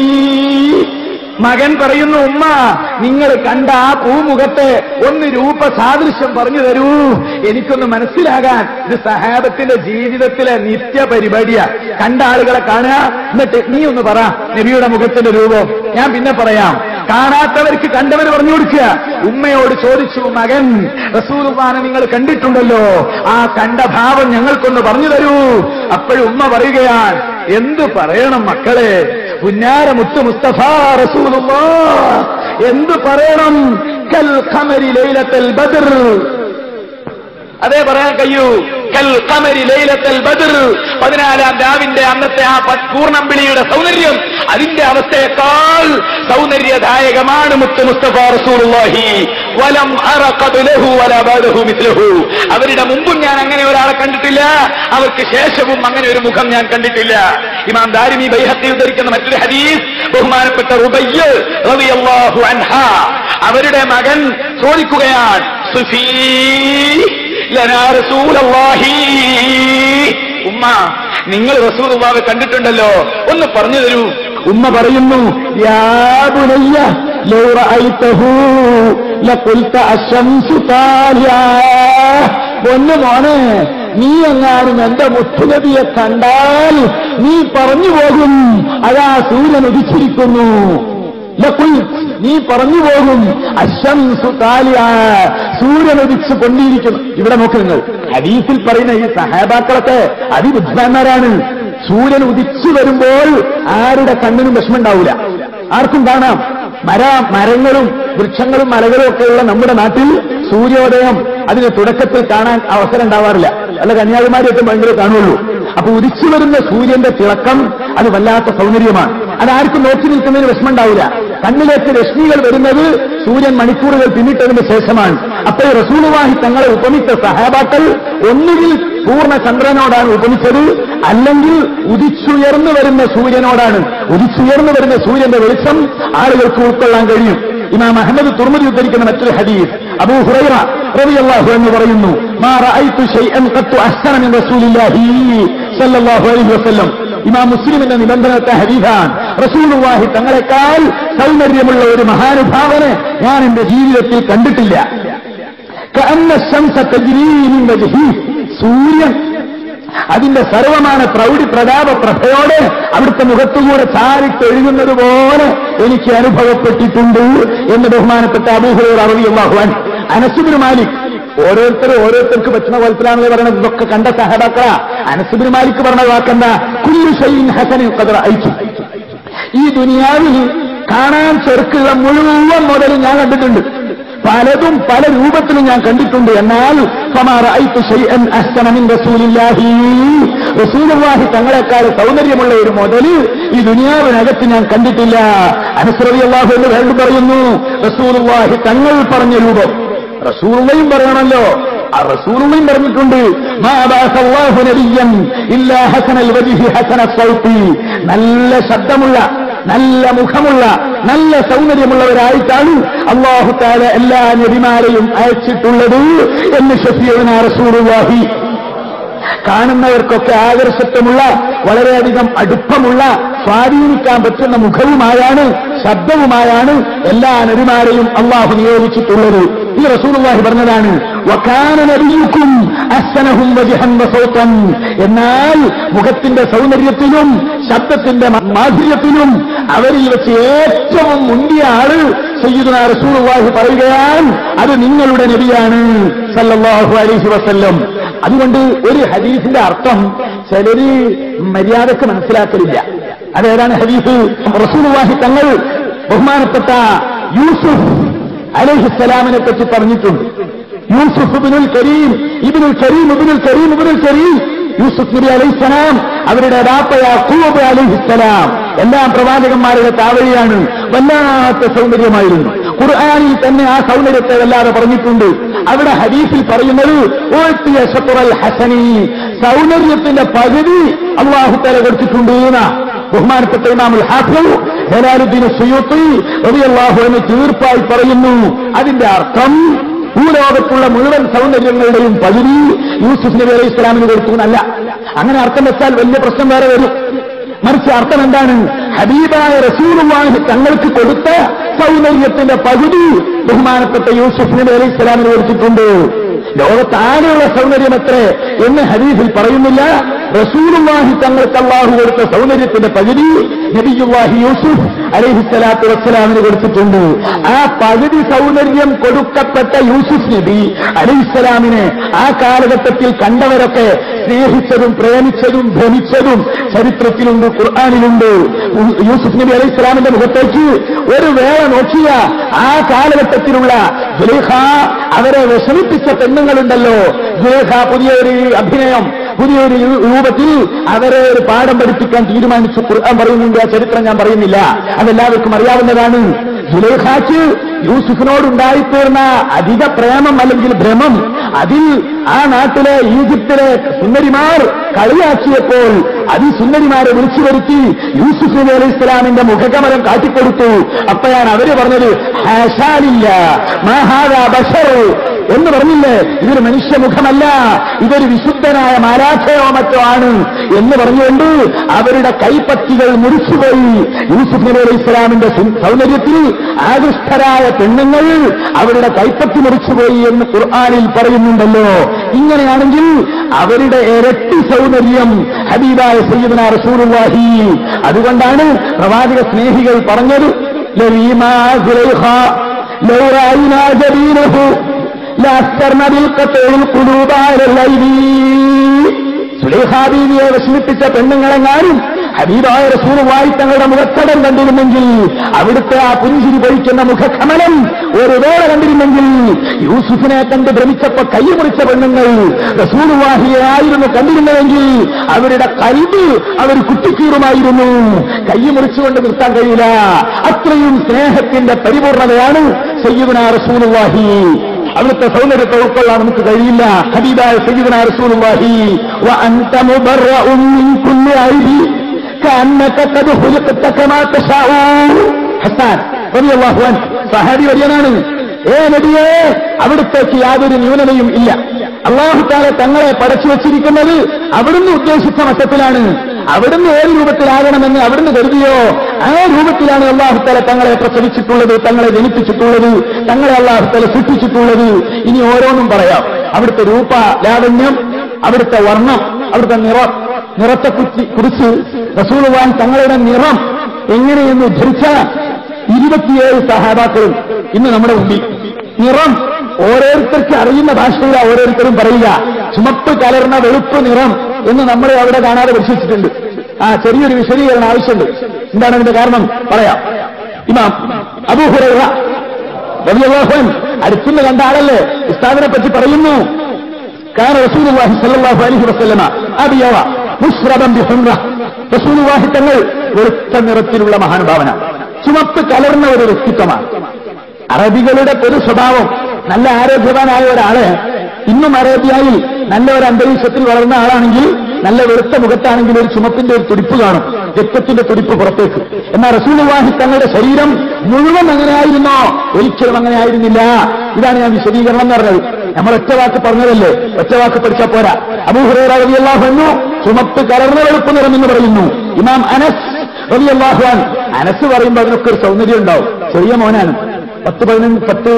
C: മകൻ പറയുന്നു ഉമ്മ നിങ്ങൾ കണ്ട ആ പൂമുഖത്തെ ഒന്ന് രൂപ സാദൃശ്യം പറഞ്ഞു തരൂ എനിക്കൊന്ന് മനസ്സിലാകാൻ ഇത് സഹാബത്തിന്റെ ജീവിതത്തിലെ നിത്യ പരിപാടിയാ കണ്ട ആളുകളെ കാണുക എന്നിട്ട് നീ ഒന്ന് പറ നബിയുടെ മുഖത്തിന്റെ രൂപം ഞാൻ പിന്നെ പറയാം കാണാത്തവർക്ക് കണ്ടവർ പറഞ്ഞു കൊടുക്കുക ഉമ്മയോട് ചോദിച്ചു മകൻ റസൂലുമാനെ നിങ്ങൾ കണ്ടിട്ടുണ്ടല്ലോ ആ കണ്ട ഭാവം ഞങ്ങൾക്കൊന്ന് പറഞ്ഞു തരൂ അപ്പോഴും ഉമ്മ പറയുകയാണ് എന്ത് പറയണം മക്കളെ പുന്നാര മുത്ത് മുസ്തഫ റസൂലുള്ളാ എന്ത് പറയണം കൽ ഖമരി ലൈലത്തൽ ബദർ അതേ പറയാൻ കഴിയൂ കൽ ഖമരി ലൈലത്തൽ ബദർ പതിനാലാം രാവിന്റെ അന്നത്തെ ആ പ- പൂർണ്ണംവിളിയുടെ സൗന്ദര്യം അതിന്റെ അവസ്ഥയേക്കാൾ സൗന്ദര്യദായകമാണ് മുത്ത് മുസ്തഫ റസൂലുള്ളാഹി വലം അറ ഖബ്ലഹു വല ബഅദഹു മിത്ലഹു അവരുടെ മുമ്പും ഞാൻ അങ്ങനെ ഒരാളെ കണ്ടിട്ടില്ല അവർക്ക് ശേഷവും അങ്ങനെ ഒരു മുഖം ഞാൻ കണ്ടിട്ടില്ല ഇമാം ദാരിമി ബൈഹത്തി ഉദ്ധരിക്കുന്ന മറ്റൊരു ഹദീസ് ബഹുമാനപ്പെട്ട റുബയ്യ് റളിയല്ലാഹു അൻഹ അവരുടെ മകൻ ചോദിക്കുകയാണ് സുഫീ ലനാ റസൂലല്ലാഹി ഉമ്മ നിങ്ങൾ റസൂലുള്ളാഹെ കണ്ടിട്ടുണ്ടല്ലോ ഒന്ന് പറഞ്ഞു തരൂ ഉമ്മ പറയുന്നു യാ ബുനയ്യ ലൗ റഅയ്തഹു ലഖുൽത അശംസു താലിയാ പൊന്നു മോനെ നീ എങ്ങാനും എന്റെ മുത്തുനബിയെ കണ്ടാൽ നീ പറഞ്ഞു പോകും അതാ സൂര്യൻ ഉദിച്ചിരിക്കുന്നു ലഖുൽ നീ പറഞ്ഞു പോകും അശംസു താലിയ സൂര്യൻ ഉദിച്ച് കൊണ്ടിരിക്കുന്നു ഇവിടെ നോക്ക് നിങ്ങൾ ഹദീസിൽ പറയുന്ന ഈ സഹാബാക്കളൊക്കെ അതിബുദ്ധിമാന്മാരാണ് സൂര്യൻ ഉദിച്ചു വരുമ്പോൾ ആരുടെ കണ്ണിനും വിഷമുണ്ടാവില്ല ആർക്കും കാണാം മര മരങ്ങളും വൃക്ഷങ്ങളും മലകളും ഒക്കെയുള്ള നമ്മുടെ നാട്ടിൽ സൂര്യോദയം അതിന് തുടക്കത്തിൽ കാണാൻ അവസരം ഉണ്ടാവാറില്ല അല്ല കന്യാകുമാരിയൊക്കെ ഭയങ്കര കാണുള്ളൂ അപ്പൊ ഉദിച്ചു വരുന്ന സൂര്യന്റെ തിളക്കം അത് വല്ലാത്ത സൗന്ദര്യമാണ് അതാർക്കും നോക്കി നിൽക്കുന്നതിന് വിഷമമുണ്ടാവില്ല കണ്ണിലേക്ക് രശ്മികൾ വരുന്നത് സൂര്യൻ മണിക്കൂറുകൾ പിന്നിട്ടതിന് ശേഷമാണ് അപ്പോൾ റസൂലുവാഹി തങ്ങളെ ഉപമിച്ച സഹാബാക്കൾ ഒന്നുകിൽ പൂർണ്ണ ചന്ദ്രനോടാണ് ഉപമിച്ചത് അല്ലെങ്കിൽ ഉദിച്ചുയർന്നു വരുന്ന സൂര്യനോടാണ് ഉദിച്ചുയർന്നു വരുന്ന സൂര്യന്റെ വെളിച്ചം ആളുകൾക്ക് ഉൾക്കൊള്ളാൻ കഴിയും ഇമാം അഹമ്മദ് തുർമുദി ഉദ്ധരിക്കുന്ന മറ്റൊരു ഹദീസ് അബൂ ഹുറൈറ റളിയല്ലാഹു എന്ന് പറയുന്നു മാ റഅയ്തു ശൈഅൻ ഖത്തു അഹ്സന മിൻ റസൂലില്ലാഹി സല്ലല്ലാഹു അലൈഹി വസല്ലം ഇമാം മുസ്ലിമിന്റെ നിബന്ധനത്തെ ഹദീസാൻ റസൂലുള്ളാഹി തങ്ങളെക്കാൾ സൗന്ദര്യമുള്ള ഒരു മഹാനുഭാവനെ ഞാൻ എന്റെ ജീവിതത്തിൽ കണ്ടിട്ടില്ല കഅന്ന ശംസ തജ്രീ മിൻ വജ്ഹി സൂര്യൻ അതിന്റെ സർവമാന പ്രൗഢി പ്രതാപ പ്രഭയോടെ അവിടുത്തെ മുഖത്തുകൂടെ ചാരിട്ടൊഴുകുന്നത് പോലെ എനിക്ക് അനുഭവപ്പെട്ടിട്ടുണ്ട് എന്ന് ബഹുമാനപ്പെട്ട അബൂഹുറ അറിയാഹുവാൻ അനസുബിന് മാലിക് ഓരോരുത്തരും ഓരോരുത്തർക്ക് പറ്റുന്ന പോലത്തിലാണെന്ന് പറയുന്നത് ഇതൊക്കെ കണ്ട സഹതാക്കള അനസുബിന് മാലിക് പറഞ്ഞ വാക്കെന്താ കുല്ലു ഷൈൻ ഹസനിൽ കദർ അയച്ചു ഈ ദുനിയാവിൽ കാണാൻ ചെറുക്കുള്ള മുഴുവൻ മുതൽ ഞാൻ കണ്ടിട്ടുണ്ട് പലതും പല രൂപത്തിലും ഞാൻ കണ്ടിട്ടുണ്ട് എന്നാൽ റസൂലുള്ളാഹി തങ്ങളെക്കാൾ സൗന്ദര്യമുള്ള ഒരു മുതല് ഈ ദുനിയാവിനകത്ത് ഞാൻ കണ്ടിട്ടില്ല അനുസൃതി അള്ളാഹു എന്ന് വേണ്ടി പറയുന്നു റസൂലുള്ളാഹി തങ്ങൾ പറഞ്ഞ രൂപം റസൂലുള്ളയും പറയണല്ലോ ആ റസൂലുള്ളയും പറഞ്ഞിട്ടുണ്ട് മാ ബഅസല്ലാഹു നബിയ്യൻ ഇല്ലാ ഹസനൽ വജ്ഹി ഹസന സൗത്തി നല്ല ശബ്ദമുള്ള നല്ല മുഖമുള്ള നല്ല സൗന്ദര്യമുള്ളവരായിട്ടാണ് അള്ളാഹു താല എല്ലാ നബിമാരെയും അയച്ചിട്ടുള്ളത് എന്ന് ഷഫിയുന റസൂലുള്ളാഹി കാണുന്നവർക്കൊക്കെ ആകർഷത്വമുള്ള വളരെയധികം അടുപ്പമുള്ള സ്വാധീനിക്കാൻ പറ്റുന്ന മുഖവുമായാണ് ശബ്ദവുമായാണ് എല്ലാ നബിമാരെയും അള്ളാഹു നിയോഗിച്ചിട്ടുള്ളത് ഈ റസൂലുള്ളാഹി പറഞ്ഞതാണ് വക്കാന നബിയുക്കും അസ്സനഹും വജ്ഹൻ വസൗതൻ എന്നാൽ മുഖത്തിന്റെ സൗന്ദര്യത്തിലും ശബ്ദത്തിന്റെ മാധുര്യത്തിലും അവരിൽ വെച്ച് ഏറ്റവും മുന്തിയ ആള് സയ്യിദുന റസൂലുള്ളാഹി പറയുകയാണ് അത് നിങ്ങളുടെ നബിയാണ് സല്ലല്ലാഹു അലൈഹി വസല്ലം അതുകൊണ്ട് ഒരു ഹദീസിന്റെ അർത്ഥം ചിലര് മര്യാദക്ക് മനസ്സിലാക്കലില്ല അതേതാണ് ഹദീസ് റസൂലുള്ളാഹി തങ്ങൾ ബഹുമാനപ്പെട്ട യൂസുഫ് അലൈഹിസ്സലാമിനെ പറ്റി പറഞ്ഞിട്ടുണ്ട് യൂസുഫ് ഇബിനുൽ കരീം ഇബിനുൽ കരീം ഇബിനുൽ കരീം ഇബിനുൽ കരീം യൂസുഫ് നബി അലൈഹിസ്സലാം അവരുടെ ബാപ്പ യാക്കൂബ് അലൈഹിസ്സലാം എല്ലാം പ്രവാചകന്മാരുടെ താവഴിയാണ് വല്ലാത്ത സൗന്ദര്യമായിരുന്നു ഖുർആാനിൽ തന്നെ ആ സൗന്ദര്യത്തെ വല്ലാതെ പറഞ്ഞിട്ടുണ്ട് അവിടെ ഹദീസിൽ പറയുന്നത് ഓഴ്ത്തിയ ഷത്തുറൽ ഹസനി സൗന്ദര്യത്തിന്റെ പകുതി അള്ളാഹു തല കൊടുത്തിട്ടുണ്ട് എന്നാ ബഹുമാനപ്പെട്ട ഇമാമുൽ ഹാഫിൽ ജലാലുദ്ദീൻ സുയൂത്തി റളിയല്ലാഹു എന്ന് തീർപ്പായി പറയുന്നു അതിന്റെ അർത്ഥം ഭൂലോകത്തുള്ള മുഴുവൻ സൗന്ദര്യങ്ങളുടെയും പകുതി യൂസുഫ് നബി അലൈഹി ഇസ്ലാമിന് കൊടുത്തു എന്നല്ല അങ്ങനെ അർത്ഥം വെച്ചാൽ വലിയ പ്രശ്നം വേറെ വരും മറിച്ച് അർത്ഥം എന്താണ് ഹബീബായ റസൂലുള്ളാഹി തങ്ങൾക്ക് കൊടുത്ത സൗന്ദര്യത്തിന്റെ പകുതി ബഹുമാനപ്പെട്ട യൂസുഫ് നബി അലൈഹി ഇസ്ലാമിന് കൊടുത്തിട്ടുണ്ട് ലോകത്താകെയുള്ള സൗന്ദര്യം എത്ര എന്ന് ഹദീസിൽ പറയുന്നില്ല റസൂലുള്ളാഹി തങ്ങൾക്ക് അള്ളാഹു കൊടുത്ത സൗന്ദര്യത്തിന്റെ പകുതി നബിയുല്ലാഹി യൂസുഫ് അലൈഹിസ്സലാത്തു വസ്സലാമിന് കൊടുത്തിട്ടുണ്ട് ആ പകുതി സൗന്ദര്യം കൊടുക്കപ്പെട്ട യൂസുഫ് നബി അലൈഹിസ്സലാമിനെ ആ കാലഘട്ടത്തിൽ കണ്ടവരൊക്കെ സ്നേഹിച്ചതും പ്രേമിച്ചതും ഭ്രമിച്ചതും ചരിത്രത്തിലുണ്ട് ഖുർആാനിലുണ്ട് യൂസുഫ് നബി അലൈഹി ഇസ്ലാമിന്റെ മുഖത്തേക്ക് ഒരു വേള നോക്കിയ ആ കാലഘട്ടത്തിലുള്ള ജുലേഖ അവരെ വിഷമിപ്പിച്ച പെണ്ണുങ്ങളുണ്ടല്ലോ ജുലേഖ പുതിയൊരു അഭിനയം പുതിയൊരു രൂപത്തിൽ അവരെ ഒരു പാഠം പഠിപ്പിക്കാൻ തീരുമാനിച്ചു ഖുർആൻ പറയുന്നുണ്ട് ആ ചരിത്രം ഞാൻ പറയുന്നില്ല അതെല്ലാവർക്കും അറിയാവുന്നതാണ് ജുലേഖാക്ക് യൂസുഫിനോടുണ്ടായിത്തീർന്ന അധിക പ്രേമം അല്ലെങ്കിൽ ഭ്രമം അതിൽ ആ നാട്ടിലെ ഈജിപ്തിലെ സുന്ദരിമാർ കളിയാക്കിയപ്പോൾ അതിസുന്ദരിമാരെ വിളിച്ചു വരുത്തി യൂസുഫ് നബി അലൈഹി ഇസ്ലാമിന്റെ മുഖകമലം കാട്ടിക്കൊടുത്തു അപ്പോഴാണ് അവര് പറഞ്ഞത് ഹാഷാലില്ല മഹാദാ ബഷർ എന്ന് പറഞ്ഞില്ലേ ഇതൊരു മനുഷ്യമുഖമല്ല ഇതൊരു വിശുദ്ധനായ മാരാഖയോ മറ്റോ ആണ് എന്ന് പറഞ്ഞുകൊണ്ട് അവരുടെ കൈപ്പത്തികൾ മുറിച്ചുപോയി യൂസുഫ് നബി അലൈഹി ഇസ്ലാമിന്റെ സൗന്ദര്യത്തിൽ ആകൃഷ്ടരായ പെണ്ണുങ്ങൾ അവരുടെ കൈപ്പത്തി മുറിച്ചുപോയി എന്ന് ഖുർആാനിൽ പറയുന്നുണ്ടല്ലോ ഇങ്ങനെയാണെങ്കിൽ അവരുടെ ഇരട്ടി സൗന്ദര്യം ഹബീബായ സയ്യിദന റസൂലുള്ളാഹി അതുകൊണ്ടാണ് പ്രവാചക സ്നേഹികൾ പറഞ്ഞത് ലവീമാ സുലൈഖ ലൗ റഅയ്നാ ജബീനഹു ലാസ്തർന ബിൽ ഖത്ഇൽ ഖുലൂബ അലൽ സുലൈഹാബീവിയെ വിഷമിപ്പിച്ച പെണ്ണുങ്ങളെങ്ങാനും ഹബീബായ റസൂലുമായി തങ്ങളുടെ മുഖത്തടം കണ്ടിരുന്നെങ്കിൽ അവിടുത്തെ ആ പുഞ്ചിരി പൊഴിക്കുന്ന മുഖകമലം ഒരു വേള കണ്ടിരുന്നെങ്കിൽ യൂസുഫിനെ കണ്ട് ഭ്രമിച്ചപ്പോ കൈ മുറിച്ച പെണ്ണുങ്ങൾ റസൂലുവാഹിയെ ആയിരുന്നു കണ്ടിരുന്നതെങ്കിൽ അവരുടെ കൽബ് അവർ കുട്ടിക്കീറുമായിരുന്നു കൈ മുറിച്ചുകൊണ്ട് നിർത്താൻ കഴിയില്ല അത്രയും സ്നേഹത്തിന്റെ പരിപൂർണതയാണ് സയ്യിദുന റസൂലുവാഹി അവിടുത്തെ സൗന്ദര്യത്തെ ഉൾക്കൊള്ളാൻ നമുക്ക് കഴിയില്ല ഹബീബായ സയ്യിദുന റസൂലുള്ളാഹി വഅൻത മുബറഉൻ മിൻ കുല്ലി ഐബി കഅന്നക ഖദ് ഖുലിഖത കമാ തശാഉ ഹസ്സാൻ റളിയല്ലാഹു അൻഹു സഹാബി വര്യനാണ് ഏ നബിയേ അവിടുത്തേക്ക് യാതൊരു ന്യൂനതയും ഇല്ല അള്ളാഹുത്താലെ തങ്ങളെ പടച്ചു വച്ചിരിക്കുന്നത് അവിടുന്ന് ഉദ്ദേശിച്ച മട്ടത്തിലാണ് അവിടുന്ന് ഏത് രൂപത്തിലാകണമെന്ന് അവിടുന്ന് കരുതിയോ ആ രൂപത്തിലാണ് അള്ളാഹുത്താല തങ്ങളെ പ്രസവിച്ചിട്ടുള്ളത് തങ്ങളെ ജനിപ്പിച്ചിട്ടുള്ളത് തങ്ങളെ അള്ളാഹുത്താല സൃഷ്ടിച്ചിട്ടുള്ളത് ഇനി ഓരോന്നും പറയാം അവിടുത്തെ രൂപ ലാവണ്യം അവിടുത്തെ വർണ്ണം അവിടുത്തെ നിറം നിറത്തെ കുറിച്ച് കുറിച്ച് റസൂലുവാൻ തങ്ങളുടെ നിറം എങ്ങനെയെന്ന് ഉദ്ധരിച്ച ഇരുപത്തിയേഴ് സഹാബാക്കളും ഇന്ന് നമ്മുടെ മുമ്പിൽ നിറം ഓരോരുത്തർക്ക് അറിയുന്ന ഭാഷയില ഓരോരുത്തരും പറയുക ചുമപ്പ് കലർന്ന വെളുപ്പ് നിറം എന്ന് നമ്മളെ അവിടെ കാണാതെ പഠിച്ചിട്ടുണ്ട് ആ ചെറിയൊരു വിശദീകരണം ആവശ്യമുണ്ട് എന്താണ് അതിന്റെ കാരണം പറയാം ഇമാം അബൂഹുറ റബിയാഹൻ അടുത്തുനിന്ന് കണ്ട ആളല്ലേ ഉസ്താദിനെ പറ്റി പറയുന്നു كان رسول الله صلى الله عليه وسلم أبيض مشربا بحمرة رسول الله തങ്ങൾ വെളുത്ത നിറത്തിലുള്ള മഹാനുഭാവന ചുമപ്പ് കലർന്ന ഒരു വ്യക്തിത്വമാണ് അറബികളുടെ പൊതു സ്വഭാവം നല്ല ആരോഗ്യവാനായ ഒരാള് ഇന്നും അറേബ്യയിൽ നല്ല ഒരു അന്തരീക്ഷത്തിൽ വളർന്ന ആളാണെങ്കിൽ നല്ല വെളുത്ത മുഖത്താണെങ്കിൽ ഒരു ചുമപ്പിന്റെ ഒരു തുടിപ്പ് കാണും രക്തത്തിന്റെ തുടിപ്പ് പുറത്തേക്ക് എന്നാൽ റസൂലുവാഹി തങ്ങളുടെ ശരീരം മുഴുവൻ അങ്ങനെയായിരുന്നോ ഒരിക്കലും അങ്ങനെ ആയിരുന്നില്ല ഇതാണ് ഞാൻ വിശദീകരണം എന്ന് പറഞ്ഞത് നമ്മൾ ഒറ്റ വാക്ക് പറഞ്ഞതല്ലേ ഒറ്റ വാക്ക് പഠിച്ചാൽ പോരാ അബൂഹുറേറിയല്ലാഹു എന്നു ചുമപ്പ് കലർന്ന വെളുപ്പ് നിറം എന്ന് പറയുന്നു ഇമാം അനസ് റബിയല്ലാഹുവാൻ അനസ് പറയുമ്പോൾ അതിനൊക്കെ ഒരു സൗന്ദര്യം ഉണ്ടാവും ചെറിയ മോനാണ് പത്ത് പതിനഞ്ച് പത്ത്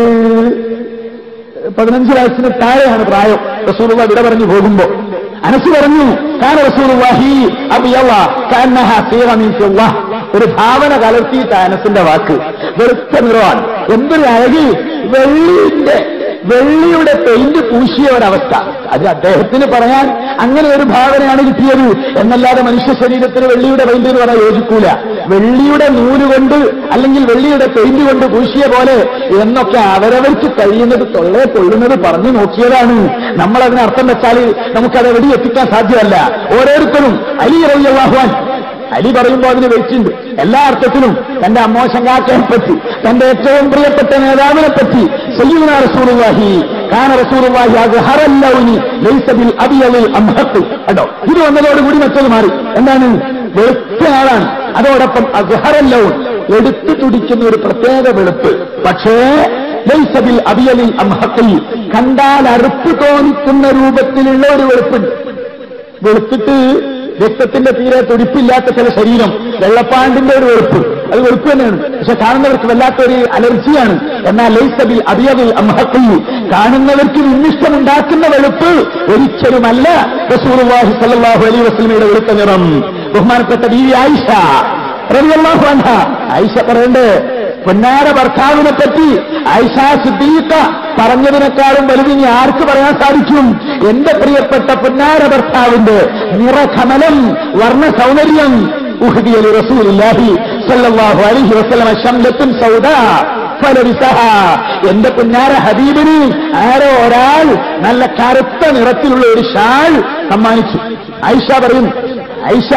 C: പതിനഞ്ച് വയസ്സിന് താഴെയാണ് പ്രായം റസൂലുള്ള വിട പറഞ്ഞു പോകുമ്പോ അനസ് പറഞ്ഞു കാന റസൂലുള്ളാഹി അബിയല്ല കാന്നഹ സീറ മിൻ ഫിദ്ദ. ഒരു ഭാവന കലർത്തിയിട്ട് അനസിന്റെ വാക്ക് വെളുത്ത നിറമാണ് എന്തൊരു അഴകി വെള്ളിന്റെ വെള്ളിയുടെ പെയിന്റ് പൂശിയ ഒരവസ്ഥ അത് അദ്ദേഹത്തിന് പറയാൻ അങ്ങനെ ഒരു ഭാവനയാണ് കിട്ടിയത് എന്നല്ലാതെ മനുഷ്യ ശരീരത്തിന് വെള്ളിയുടെ പെയിന്റ് എന്ന് പറയാൻ യോജിക്കൂല വെള്ളിയുടെ നൂല് കൊണ്ട് അല്ലെങ്കിൽ വെള്ളിയുടെ പെയിന്റ് കൊണ്ട് പൂശിയ പോലെ എന്നൊക്കെ അവരവർക്ക് കഴിയുന്നത് തൊള്ളെ കൊള്ളുന്നത് പറഞ്ഞു നോക്കിയതാണ് നമ്മൾ അതിന് അർത്ഥം വെച്ചാൽ നമുക്കത് എവിടെ എത്തിക്കാൻ സാധ്യമല്ല ഓരോരുത്തരും അലി റയ്യാഹ്വാൻ അലി പറയുമ്പോൾ അതിന് വെച്ചിട്ടുണ്ട് എല്ലാ അർത്ഥത്തിലും തന്റെ അമ്മോശങ്കാക്കയെ പറ്റി തന്റെ ഏറ്റവും പ്രിയപ്പെട്ട നേതാവിനെ പറ്റി സയ്യൂന റസൂലുള്ളാഹി കാന റസൂലുള്ളാഹി അസ്ഹറല്ലൗനി ലൈസ ബിൽ അബിയലിൽ അംഹത്ത് കണ്ടോ ഇത് വന്നതോടുകൂടി മറ്റൊരു മാറി എന്താണ് വെളുത്ത ആളാണ് അതോടൊപ്പം അസ്ഹറല്ലൗൻ എടുത്തു തുടിക്കുന്ന ഒരു പ്രത്യേക വെളുപ്പ് പക്ഷേ ലൈസബിൽ അബിയലിൽ അംഹത്തിൽ കണ്ടാൽ അറുപ്പ് തോന്നിക്കുന്ന രൂപത്തിലുള്ള ഒരു വെളുപ്പുണ്ട് വെളുത്തിട്ട് രക്തത്തിന്റെ തീരെ തുടിപ്പില്ലാത്ത ചില ശരീരം വെള്ളപ്പാണ്ടിന്റെ ഒരു വെളുപ്പ് അത് വെളുപ്പ് തന്നെയാണ് പക്ഷെ കാണുന്നവർക്ക് വല്ലാത്തൊരു അലർജിയാണ് എന്നാൽ ലൈസബിൽ അബിയബിൽ അംഹത്തിൽ കാണുന്നവർക്ക് വിന്നിഷ്ടമുണ്ടാക്കുന്ന വെളുപ്പ് ഒരിക്കലുമല്ല റസൂലുള്ളാഹി സ്വല്ലല്ലാഹു അലൈഹി വസല്ലമയുടെ വെളുത്ത നിറം ബഹുമാനപ്പെട്ട ബീവി ആയിഷ റളിയല്ലാഹു അൻഹ ആയിഷ പറയണ്ടേ പൊന്നാര ഭർത്താവിനെ പറ്റി ഐഷ സിദ്ദീഖ പറഞ്ഞതിനേക്കാളും വലുത് ഇനി ആർക്ക് പറയാൻ സാധിക്കും എന്റെ പ്രിയപ്പെട്ട പൊന്നാര ഭർത്താവിന്റെ നിറകമലം വർണ്ണ സൗന്ദര്യം ഉഹദിയലി റസൂലുള്ളാഹി സല്ലല്ലാഹു അലൈഹി വസല്ലമ ശംലത്തുൻ സൗദാ ഫലബിസഹ എന്റെ പുന്നാര ഹബീബിന് ആരോ ഒരാൾ നല്ല കറുത്ത നിറത്തിലുള്ള ഒരു ഷാൾ സമ്മാനിച്ചു ഐഷ പറയും ഐഷ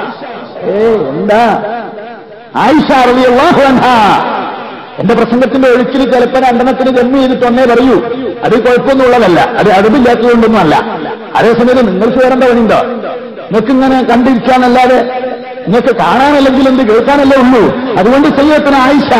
C: ഏ എന്താ ആയിഷ റളിയല്ലാഹു അൻഹാ എന്റെ പ്രസംഗത്തിന്റെ ഒഴുക്കിൽ ചിലപ്പോൾ രണ്ടെണ്ണത്തിന് ജന്മ ചെയ്തിട്ട് ഒന്നേ പറയൂ അത് കുഴപ്പമൊന്നുമുള്ളതല്ല അത് അടുപ്പില്ലാത്തതുകൊണ്ടൊന്നും അല്ല അതേസമയത്ത് നിങ്ങൾക്ക് വേറെന്താ പണിയുണ്ടോ നിങ്ങൾക്ക് ഇങ്ങനെ കണ്ടിരിക്കാന്നല്ലാതെ നിങ്ങൾക്ക് കാണാനല്ലെങ്കിൽ എന്ത് കേൾക്കാനല്ലേ ഉള്ളൂ അതുകൊണ്ട് ചെയ്യത്തിന് ആയിഷ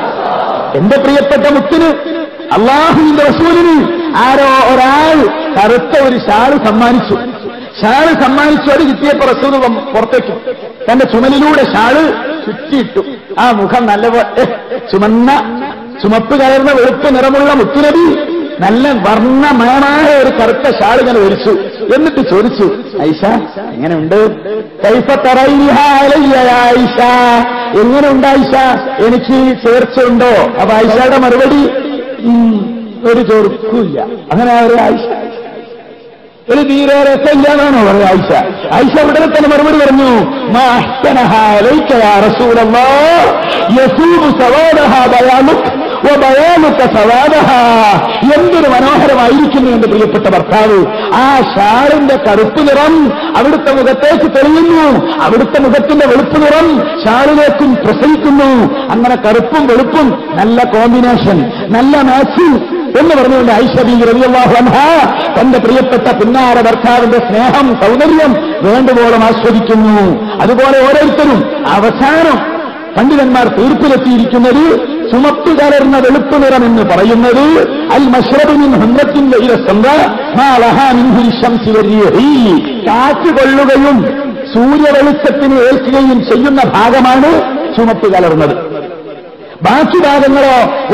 C: എന്റെ പ്രിയപ്പെട്ട മുത്തിന് അള്ളാഹുവിന്റെ റസൂലിന് ആരോ ഒരാൾ കറുത്ത ഒരു ഷാള് സമ്മാനിച്ചു ഷാള് സമ്മാനിച്ചു അത് കിട്ടിയപ്പോ റസൂൽ വം- പുറത്തേക്ക് തന്റെ ചുമലിലൂടെ ഷാള് ചുറ്റിയിട്ടു ആ മുഖം നല്ലപോലെ ചുമന്ന ചുമപ്പ് കലർന്ന വെളുപ്പ് നിറമുള്ള മുത്തുനബി നല്ല വർണ്ണമയമായ ഒരു കറുത്ത ഷാൾ ഇങ്ങനെ ഒരിച്ചു എന്നിട്ട് ചോദിച്ചു ഐഷ എങ്ങനെയുണ്ട് കൈഫ തറൈനിഹ അലയ്യ യാ ഐഷ എങ്ങനെയുണ്ട് ഐഷ എനിക്ക് ചേർച്ചയുണ്ടോ അപ്പൊ ഐഷയുടെ മറുപടി "ഉം, ഒരു ചെറുക്കില്ല അങ്ങനെ ആ ഒരു ഐഷ ഒരു തീരെ രസമില്ലാന്നാണോ പറയുക ആയിഷ ആയിഷ ഉടനെ തന്നെ മറുപടി പറഞ്ഞു "മാ അഹ്സനഹ അലൈക യാ റസൂലല്ലാഹ് യസൂബു സവാദഹ ബയാനുക് വബയാനുക സവാദഹ എന്തൊരു മനോഹരമായിരിക്കുന്നു എന്റെ പ്രിയപ്പെട്ട ഭർത്താവ് ആ ഷാളിന്റെ കറുപ്പ് നിറം അവിടുത്തെ മുഖത്തേക്ക് തെളിയുന്നു അവിടുത്തെ മുഖത്തിന്റെ വെളുപ്പ് നിറം ഷാളിലേക്കും പ്രസരിക്കുന്നു അങ്ങനെ കറുപ്പും വെളുപ്പും നല്ല കോമ്പിനേഷൻ നല്ല മാച്ചിങ് എന്ന് പറഞ്ഞുകൊണ്ട് ഐശ്വരി റളിയല്ലാഹു അൻഹ തന്റെ പ്രിയപ്പെട്ട പിന്നാര ഭർത്താവിന്റെ സ്നേഹം സൗന്ദര്യം വേണ്ടുവോളം ആസ്വദിക്കുന്നു അതുപോലെ ഓരോരുത്തരും അവസാനം പണ്ഡിതന്മാർ തീർപ്പിലെത്തിയിരിക്കുന്നത് ചുമപ്പ് കലർന്ന വെളുപ്പ് നിറം എന്ന് പറയുന്നത് അൽ മഷ്റബിൻ ഹുന്നത്തിന്റെ കാറ്റ് കൊള്ളുകയും സൂര്യവെളിച്ചത്തിന് ഏൽക്കുകയും ചെയ്യുന്ന ഭാഗമാണ് ചുമപ്പ് കലർന്നത് ബാക്കി ഭാഗങ്ങളോ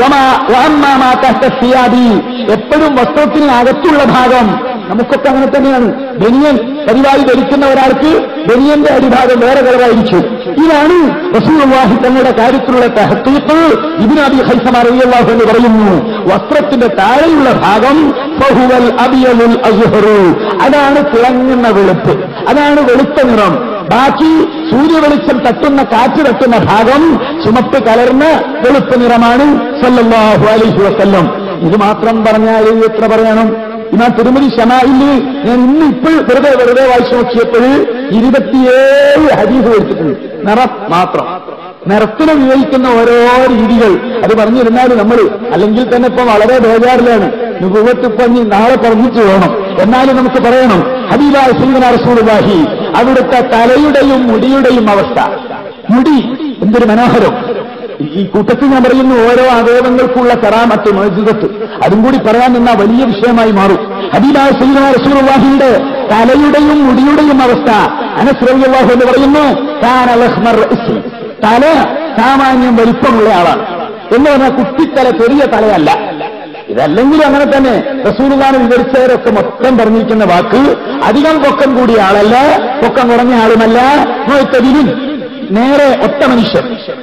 C: സിയാദി എപ്പോഴും വസ്ത്രത്തിന് അകത്തുള്ള ഭാഗം നമുക്കൊക്കെ അങ്ങനെ തന്നെയാണ് ബനിയൻ പരിപാടി ധരിക്കുന്ന ഒരാൾക്ക് ബനിയന്റെ അടിഭാഗം വേറെ കളറായിരിക്കും ഇതാണ് റസൂൽവാഹി തങ്ങളുടെ കാര്യത്തിലുള്ള തഹത്തീപ്പ് ഇതിനബി ഹൈസമാറിയാഹു എന്ന് പറയുന്നു വസ്ത്രത്തിന്റെ താഴെയുള്ള ഭാഗം ഫഹുവൽ അബിയലുൽ അസ്ഹറു അതാണ് തിളങ്ങുന്ന വെളുപ്പ് അതാണ് വെളുത്ത നിറം ബാക്കി സൂര്യവെളിച്ചം തട്ടുന്ന കാറ്റ് തട്ടുന്ന ഭാഗം ചുമപ്പ് കലർന്ന വെളുപ്പ് നിറമാണ് സല്ലല്ലാഹു അലൈഹി വസല്ലം ഇത് മാത്രം പറഞ്ഞാൽ എത്ര പറയണം ഇമാ തിരുമതി ഷമായില് ഞാൻ ഇന്ന് ഇപ്പോൾ വെറുതെ വെറുതെ വായിച്ചു നോക്കിയപ്പോൾ ഇരുപത്തിയേഴ് ഹദീസ് എടുത്തിട്ടുണ്ട് നിറം മാത്രം നിറത്തിനെ വിവരിക്കുന്ന ഓരോ രീതികൾ അത് പറഞ്ഞിരുന്നാൽ നമ്മൾ അല്ലെങ്കിൽ തന്നെ ഇപ്പൊ വളരെ ബേജാറിലാണ് നുപത്ത് പറഞ്ഞ് നാളെ പറഞ്ഞിട്ട് വേണം എന്നാലും നമുക്ക് പറയണം ഹബീബായ സീമന റസൂലുള്ളാഹി അവിടുത്തെ തലയുടെയും മുടിയുടെയും അവസ്ഥ മുടി എന്തൊരു മനോഹരം ഈ കൂട്ടത്തിൽ ഞാൻ പറയുന്നു ഓരോ അവയവങ്ങൾക്കുള്ള കറാമത്ത് മോചിതത്ത് അതും കൂടി പറയാൻ നിന്ന വലിയ വിഷയമായി മാറും ഹബീബായ സീമന റസൂലുള്ളാഹിയുടെ തലയുടെയും മുടിയുടെയും അവസ്ഥ അനസ്രവിയാഹു എന്ന് പറയുന്നു താൻ അലഹ്മർ തല സാമാന്യം വലിപ്പമുള്ള ആളാണ് എന്ന് പറഞ്ഞാൽ കുട്ടിത്തല ചെറിയ തലയല്ല ഇതല്ലെങ്കിലും അങ്ങനെ തന്നെ റസൂലുള്ളാനെ വിവരിച്ചവരൊക്കെ മൊത്തം പറഞ്ഞിരിക്കുന്ന വാക്ക് അധികം പൊക്കം കൂടിയ ആളല്ല പൊക്കം കുറഞ്ഞ ആളുമല്ല നോയത്തതിലും നേരെ ഒറ്റ മനുഷ്യൻ